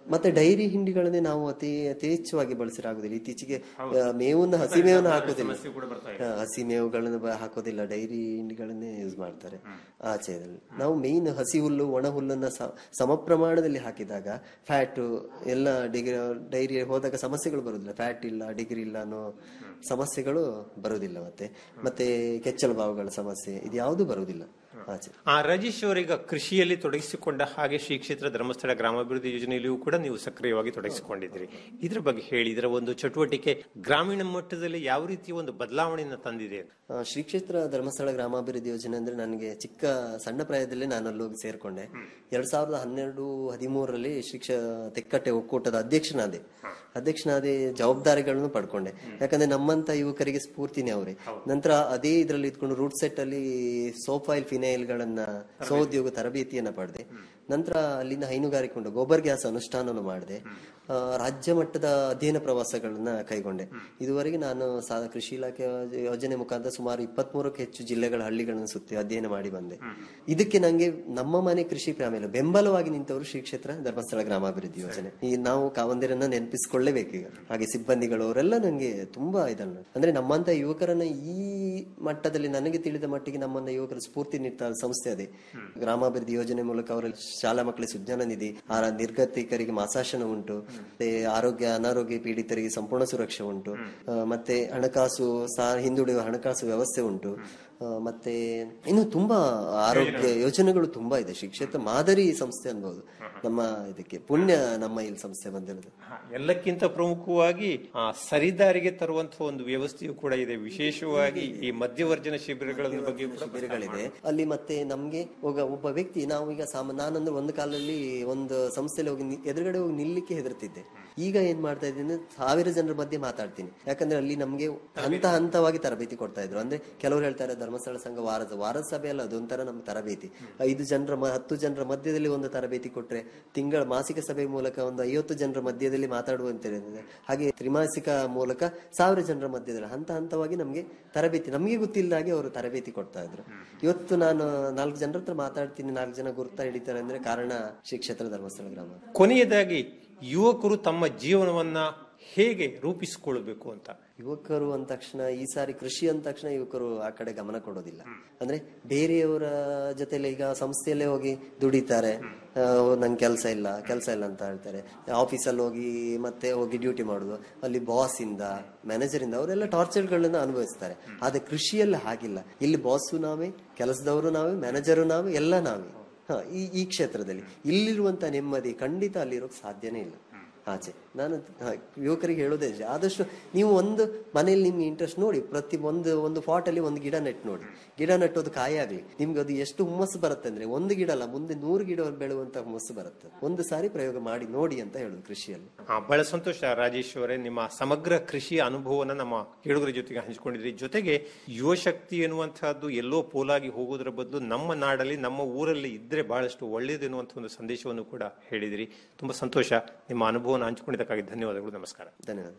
ಮತ್ತೆ ಡೈರಿ ಹಿಂಡಿಗಳನ್ನೇ ನಾವು ಅತಿ ಯಥೇಚ್ಛವಾಗಿ ಬಳಸಿರಾಗುದಿಲ್ಲ ಇತ್ತೀಚೆಗೆ ಆ, ಮೇವನ್ನ ಹಸಿ ಮೇವನ್ನ ಹಾಕೋದಿಲ್ಲ ಆ, ಹಸಿ ಮೇವುಗಳನ್ನು ಬ- ಹಾಕೋದಿಲ್ಲ ಡೈರಿ ಹಿಂಡಿಗಳನ್ನೇ ಯೂಸ್ ಮಾಡ್ತಾರೆ ಆಚೆಯಲ್ಲಿ ನಾವು ಮೇಯ್ನ್ ಹಸಿ ಹುಲ್ಲು ಒಣ ಹುಲ್ಲನ್ನ ಸ- ಸಮ ಪ್ರಮಾಣದಲ್ಲಿ ಹಾಕಿದಾಗ ಫ್ಯಾಟ್ ಎಲ್ಲ ಡಿಗ್ರಿ ಡೈರಿ ಹೋದಾಗ ಸಮಸ್ಯೆಗಳು ಬರುದಿಲ್ಲ ಫ್ಯಾಟ್ ಇಲ್ಲ ಡಿಗ್ರಿ ಇಲ್ಲ ಅನ್ನೋ ಸಮಸ್ಯೆಗಳು ಬರುದಿಲ್ಲ ಮತ್ತೆ ಮತ್ತೆ ಕೆಚ್ಚಲು ಭಾವಗಳ ಸಮಸ್ಯೆ ಇದು ಯಾವುದು ಬರುವುದಿಲ್ಲ ಆಚೆ ಆ ರಾಜೇಶ್ ಅವರೀಗ ಕೃಷಿಯಲ್ಲಿ ತೊಡಗಿಸಿಕೊಂಡ ಹಾಗೆ ಶ್ರೀ ಕ್ಷೇತ್ರ ಧರ್ಮಸ್ಥಳ ಗ್ರಾಮಾಭಿವೃದ್ಧಿ ಯೋಜನೆಯಲ್ಲಿಯೂ ಕೂಡ ನೀವು ಸಕ್ರಿಯವಾಗಿ ತೊಡಗಿಸಿಕೊಂಡಿದ್ದೀರಿ ಇದರ ಬಗ್ಗೆ ಹೇಳಿ ಇದರ ಒಂದು ಚಟುವಟಿಕೆ ಗ್ರಾಮೀಣ ಮಟ್ಟದಲ್ಲಿ ಯಾವ ರೀತಿಯ ಒಂದು ಬದಲಾವಣೆಯನ್ನು ತಂದಿದೆ ಆ, ಶ್ರೀ ಕ್ಷೇತ್ರ ಧರ್ಮಸ್ಥಳ ಗ್ರಾಮಾಭಿವೃದ್ಧಿ ಯೋಜನೆ ಅಂದ್ರೆ ನನಗೆ ಚಿಕ್ಕ ಸಣ್ಣ ಪ್ರಾಯದಲ್ಲೇ ನಾನು ಅಲ್ಲಿ ಹೋಗಿ ಸೇರ್ಕೊಂಡೆ ಎರಡ್ ಸಾವಿರದ ಹನ್ನೆರಡು ಹದಿಮೂರರಲ್ಲಿ ಶ್ರೀ ಕ್ಷ ತೆಕ್ಕಟ್ಟೆ ಒಕ್ಕೂಟದ ಅಧ್ಯಕ್ಷನಾದೆ ಅಧ್ಯಕ್ಷನಾದೆ ಜವಾಬ್ದಾರಿಗಳನ್ನು ಪಡ್ಕೊಂಡೆ ಯಾಕಂದ್ರೆ ನಮ್ಮಂತ ಯುವಕರಿಗೆ ಸ್ಫೂರ್ತಿನೇ ಅವರೇ ನಂತರ ಅದೇ ಇದರಲ್ಲಿ ಇದ್ಕೊಂಡು ರೂಟ್ ಸೆಟ್ ಅಲ್ಲಿ ಸೋಫಾಯಿಲ್ ಫಿನೈಲ್ ಗಳನ್ನ ಸಹೋದ್ಯೋಗ ತರಬೇತಿಯನ್ನ ಪಡೆದೆ ನಂತರ ಅಲ್ಲಿಂದ ಹೈನುಗಾರಿಕೆ ಉಂಟು ಗೋಬರ್ ಗ್ಯಾಸ್ ಅನುಷ್ಠಾನವನ್ನು ಮಾಡಿದೆ ಆ, ರಾಜ್ಯ ಮಟ್ಟದ ಅಧ್ಯಯನ ಪ್ರವಾಸಗಳನ್ನ ಕೈಗೊಂಡೆ ಇದುವರೆಗೆ ನಾನು ಸಾ ಕೃಷಿ ಇಲಾಖೆ ಯೋಜನೆ ಮುಖಾಂತರ ಸುಮಾರು ಇಪ್ಪತ್ಮೂರಕ್ಕೆ ಹೆಚ್ಚು ಜಿಲ್ಲೆಗಳ ಹಳ್ಳಿಗಳನ್ನು ಸುತ್ತಿ ಅಧ್ಯಯನ ಮಾಡಿ ಬಂದೆ ಇದಕ್ಕೆ ನಂಗೆ ನಮ್ಮ ಮನೆ ಕೃಷಿ ಪ್ರಾಮೇಲೆ ಬೆಂಬಲವಾಗಿ ನಿಂತವರು ಶ್ರೀ ಕ್ಷೇತ್ರ ಧರ್ಮಸ್ಥಳ ಗ್ರಾಮಾಭಿವೃದ್ಧಿ ಯೋಜನೆ ಈ ನಾವು ಕಾವಂದಿರನ್ನ ನೆನಪಿಸಿಕೊಳ್ಳೇಬೇಕು ಈಗ ಹಾಗೆ ಸಿಬ್ಬಂದಿಗಳು ಅವರೆಲ್ಲ ನಂಗೆ ತುಂಬಾ ಇದನ್ನ ಅಂದ್ರೆ ನಮ್ಮಂತ ಯುವಕರನ್ನ ಈ ಮಟ್ಟದಲ್ಲಿ ನನಗೆ ತಿಳಿದ ಮಟ್ಟಿಗೆ ನಮ್ಮನ್ನ ಯುವಕರ ಸ್ಫೂರ್ತಿ ನೀಡ್ತಾ ಸಂಸ್ಥೆ ಅದೇ ಗ್ರಾಮಾಭಿವೃದ್ಧಿ ಯೋಜನೆ ಮೂಲಕ ಅವರಲ್ಲಿ ಶಾಲಾ ಮಕ್ಕಳಿಗೆ ಸುಜ್ಞಾನ ನಿಧಿ ಆ ನಿರ್ಗತಿಕರಿಗೆ ಮಾಸಾಶನ ಉಂಟು ಮತ್ತೆ ಆರೋಗ್ಯ ಅನಾರೋಗ್ಯ ಪೀಡಿತರಿಗೆ ಸಂಪೂರ್ಣ ಸುರಕ್ಷೆ ಉಂಟು ಆ, ಮತ್ತೆ ಹಣಕಾಸು ಸಾ ಹಿಂದುಳಿಯುವ ಹಣಕಾಸು ವ್ಯವಸ್ಥೆ ಉಂಟು ಆ, ಮತ್ತೆ ಇನ್ನು ತುಂಬಾ ಆರೋಗ್ಯ ಯೋಜನೆಗಳು ತುಂಬಾ ಇದೆ ಶ್ರೀ ಕ್ಷೇತ್ರ ಮಾದರಿ ಸಂಸ್ಥೆ ಅನ್ಬಹುದು ನಮ್ಮ ಇದಕ್ಕೆ ಪುಣ್ಯ ನಮ್ಮ ಇಲ್ಲಿ ಸಂಸ್ಥೆ ಬಂದಿರೋದು ಎಲ್ಲಕ್ಕಿಂತ ಪ್ರಮುಖವಾಗಿ ಆ ಸರಿದಾರಿಗೆ ತರುವಂತಹ ಒಂದು ವ್ಯವಸ್ಥೆಯು ಕೂಡ ಇದೆ ವಿಶೇಷವಾಗಿ ಈ ಮಧ್ಯವರ್ಜನ ಶಿಬಿರಗಳ ಬಗ್ಗೆ ಕೂಡ ಶಿಬಿರಗಳಿದೆ ಅಲ್ಲಿ ಮತ್ತೆ ನಮ್ಗೆ ಒಬ್ಬ ಒಬ್ಬ ವ್ಯಕ್ತಿ ನಾವು ಈಗ ಸಾಮ ನಾನಂದ್ರೆ ಒಂದು ಕಾಲದಲ್ಲಿ ಒಂದು ಸಂಸ್ಥೆಯಲ್ಲಿ ಹೋಗಿ ನಿ- ಎದುರುಗಡೆ ಹೋಗಿ ನಿಲ್ಲಿಕ್ಕೆ ಹೆದರ್ತಿದ್ದೆ ಈಗ ಏನ್ ಮಾಡ್ತಾ ಇದ್ದೀನಿ ಸಾವಿರ ಜನರ ಮಧ್ಯೆ ಮಾತಾಡ್ತೀನಿ ಯಾಕಂದ್ರೆ ಅಲ್ಲಿ ನಮ್ಗೆ ಹಂತ ಹಂತವಾಗಿ ತರಬೇತಿ ಕೊಡ್ತಾ ಇದ್ರು ಅಂದ್ರೆ ಕೆಲವರು ಹೇಳ್ತಾರೆ ಧರ್ಮಸ್ಥಳ ಸಂಘ ವಾರದ ವಾರದ ಸಭೆ ಅಲ್ಲ ಅದೊಂಥರ ನಮ್ಗೆ ತರಬೇತಿ ಐದು ಜನರ ಮ- ಹತ್ತು ಜನರ ಮಧ್ಯದಲ್ಲಿ ಒಂದು ತರಬೇತಿ ಕೊಟ್ರೆ ತಿಂಗಳ ಮಾಸಿಕ ಸಭೆ ಮೂಲಕ ಒಂದು ಐವತ್ತು ಜನರ ಮಧ್ಯದಲ್ಲಿ ಮಾತಾಡುವಂತ ಹೇಳಿದ್ರೆ ಹಾಗೆ ತ್ರಿಮಾಸಿಕ ಮೂಲಕ ಸಾವಿರ ಜನರ ಮಧ್ಯದಲ್ಲಿ ಹಂತ ಹಂತವಾಗಿ ನಮ್ಗೆ ತರಬೇತಿ ನಮಗೆ ಗೊತ್ತಿಲ್ಲ ಹಾಗೆ ಅವರು ತರಬೇತಿ ಕೊಡ್ತಾ ಇದ್ರು ಇವತ್ತು ನಾನು ನಾಲ್ಕು ಜನರ ಹತ್ರ ಮಾತಾಡ್ತೀನಿ ನಾಲ್ಕು ಜನ ಗುರ್ತಾ ಹಿಡಿತಾರೆ ಅಂದ್ರೆ ಕಾರಣ ಶ್ರೀ ಕ್ಷೇತ್ರ ಧರ್ಮಸ್ಥಳ ಗ್ರಾಮ ಕೊನೆಯದಾಗಿ ಯುವಕರು ತಮ್ಮ ಜೀವನವನ್ನ ಹೇಗೆ ರೂಪಿಸಿಕೊಳ್ಬೇಕು ಅಂತ ಯುವಕರು ಅಂದ ತಕ್ಷಣ ಈ ಸಾರಿ ಕೃಷಿ ಅಂದ ತಕ್ಷಣ ಯುವಕರು ಆ ಕಡೆ ಗಮನ ಕೊಡೋದಿಲ್ಲ ಅಂದ್ರೆ ಬೇರೆಯವರ ಜೊತೆಲಿ ಈಗ ಸಂಸ್ಥೆಯಲ್ಲೇ ಹೋಗಿ ದುಡಿತಾರೆ ಆ, ನಂಗೆ ಕೆಲಸ ಇಲ್ಲ ಕೆಲಸ ಇಲ್ಲ ಅಂತ ಹೇಳ್ತಾರೆ ಆಫೀಸಲ್ಲಿ ಹೋಗಿ ಮತ್ತೆ ಹೋಗಿ ಡ್ಯೂಟಿ ಮಾಡುದು ಅಲ್ಲಿ ಬಾಸ್ ಇಂದ ಮ್ಯಾನೇಜರ್ ಇಂದ ಅವರೆಲ್ಲ ಟಾರ್ಚರ್ಗಳನ್ನ ಅನುಭವಿಸ್ತಾರೆ ಆದ್ರೆ ಕೃಷಿಯಲ್ಲಿ ಹಾಗಿಲ್ಲ ಇಲ್ಲಿ ಬಾಸು ನಾವೇ ಕೆಲಸದವರು ನಾವೇ ಮ್ಯಾನೇಜರು ನಾವೇ ಎಲ್ಲ ನಾವೇ ಹ, ಈ ಈ ಕ್ಷೇತ್ರದಲ್ಲಿ ಇಲ್ಲಿರುವಂತ ನೆಮ್ಮದಿ ಖಂಡಿತ ಅಲ್ಲಿರೋಕ್ ಸಾಧ್ಯನೇ ಇಲ್ಲ ಆಚೆ ನಾನು ಹ, ಯುವಕರಿಗೆ ಹೇಳೋದೇ ಇದೆ. ಆದಷ್ಟು ನೀವು ಒಂದು ಮನೆಯಲ್ಲಿ ನಿಮ್ಗೆ ಇಂಟ್ರೆಸ್ಟ್ ನೋಡಿ ಪ್ರತಿ ಒಂದು ಒಂದು ಫಾಟ್ ಅಲ್ಲಿ ಒಂದು ಗಿಡ ನೆಟ್ ನೋಡಿ ಗಿಡ ನೆಟ್ಟೋದು ಕಾಯಿ ಆಗ್ಲಿ ನಿಮ್ಗೆ ಅದು ಎಷ್ಟು ಹುಮ್ಮಸ್ಸು ಬರುತ್ತೆ ಅಂದ್ರೆ ಒಂದು ಗಿಡ ಅಲ್ಲ ಮುಂದೆ ನೂರು ಗಿಡ ಬೆಳೆಯುವಂತ ಹುಮ್ಮಸ್ಸು ಬರುತ್ತೆ ಒಂದು ಸಾರಿ ಪ್ರಯೋಗ ಮಾಡಿ ನೋಡಿ ಅಂತ ಹೇಳುದು ಕೃಷಿಯಲ್ಲಿ ಆ, ಬಹಳ ಸಂತೋಷ ರಾಜೇಶ್ ಅವರೇ ನಿಮ್ಮ ಸಮಗ್ರ ಕೃಷಿ ಅನುಭವನ ನಮ್ಮ ಕೇಳುಗರ ಜೊತೆಗೆ ಹಂಚಿಕೊಂಡಿದ್ರಿ ಜೊತೆಗೆ ಯುವ ಶಕ್ತಿ ಎನ್ನುವಂತಹದ್ದು ಎಲ್ಲೋ ಪೋಲಾಗಿ ಹೋಗೋದ್ರ ಬದಲು ನಮ್ಮ ನಾಡಲ್ಲಿ ನಮ್ಮ ಊರಲ್ಲಿ ಇದ್ರೆ ಬಹಳಷ್ಟು ಒಳ್ಳೆಯದು ಎನ್ನುವಂಥ ಒಂದು ಸಂದೇಶವನ್ನು ಕೂಡ ಹೇಳಿದಿರಿ ತುಂಬಾ ಸಂತೋಷ ನಿಮ್ಮ ಅನುಭವನ ಹಂಚಿಕೊಂಡಿದ್ದಕ್ಕಾಗಿ ಧನ್ಯವಾದಗಳು ನಮಸ್ಕಾರ ಧನ್ಯವಾದ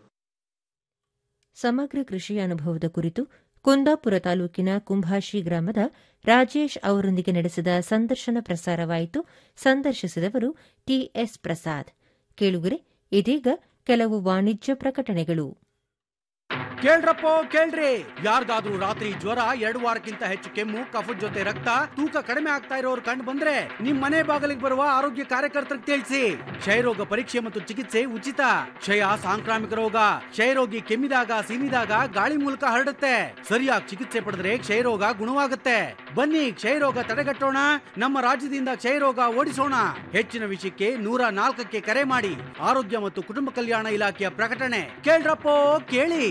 ಸಮಗ್ರ ಕೃಷಿ ಅನುಭವದ ಕುರಿತು ಕುಂದಾಪುರ ತಾಲೂಕಿನ ಕುಂಭಾಶಿ ಗ್ರಾಮದ ರಾಜೇಶ್ ಅವರೊಂದಿಗೆ ನಡೆಸಿದ ಸಂದರ್ಶನ ಪ್ರಸಾರವಾಯಿತು ಸಂದರ್ಶಿಸಿದವರು ಟಿಎಸ್ ಪ್ರಸಾದ್ ಕೇಳುಗರೆ ಇದೀಗ ಕೆಲವು ವಾಣಿಜ್ಯ ಪ್ರಕಟಣೆಗಳು ಕೇಳ್ರಪ್ಪೋ ಕೇಳ್ರಿ ಯಾರಿಗಾದ್ರೂ ರಾತ್ರಿ ಜ್ವರ ಎರಡು ವಾರಕ್ಕಿಂತ ಹೆಚ್ಚು ಕೆಮ್ಮು ಕಫದ ಜೊತೆ ರಕ್ತ ತೂಕ ಕಡಿಮೆ ಆಗ್ತಾ ಇರೋರು ಕಂಡು ಬಂದ್ರೆ ನಿಮ್ ಮನೆ ಬಾಗಿಲಿಗೆ ಬರುವ ಆರೋಗ್ಯ ಕಾರ್ಯಕರ್ತರಿಗೆ ತಿಳಿಸಿ ಕ್ಷಯರೋಗ ಪರೀಕ್ಷೆ ಮತ್ತು ಚಿಕಿತ್ಸೆ ಉಚಿತ ಕ್ಷಯ ಸಾಂಕ್ರಾಮಿಕ ರೋಗ ಕ್ಷಯರೋಗಿ ಕೆಮ್ಮಿದಾಗ ಸೀನಿದಾಗ ಗಾಳಿ ಮೂಲಕ ಹರಡುತ್ತೆ ಸರಿಯಾಗಿ ಚಿಕಿತ್ಸೆ ಪಡೆದ್ರೆ ಕ್ಷಯರೋಗ ಗುಣವಾಗುತ್ತೆ ಬನ್ನಿ ಕ್ಷಯರೋಗ ತಡೆಗಟ್ಟೋಣ ನಮ್ಮ ರಾಜ್ಯದಿಂದ ಕ್ಷಯರೋಗ ಓಡಿಸೋಣ ಹೆಚ್ಚಿನ ವಿಷಯಕ್ಕೆ ನೂರ ನಾಲ್ಕಕ್ಕೆ ಕರೆ ಮಾಡಿ ಆರೋಗ್ಯ ಮತ್ತು ಕುಟುಂಬ ಕಲ್ಯಾಣ ಇಲಾಖೆಯ ಪ್ರಕಟಣೆ ಕೇಳ್ರಪ್ಪೋ ಕೇಳಿ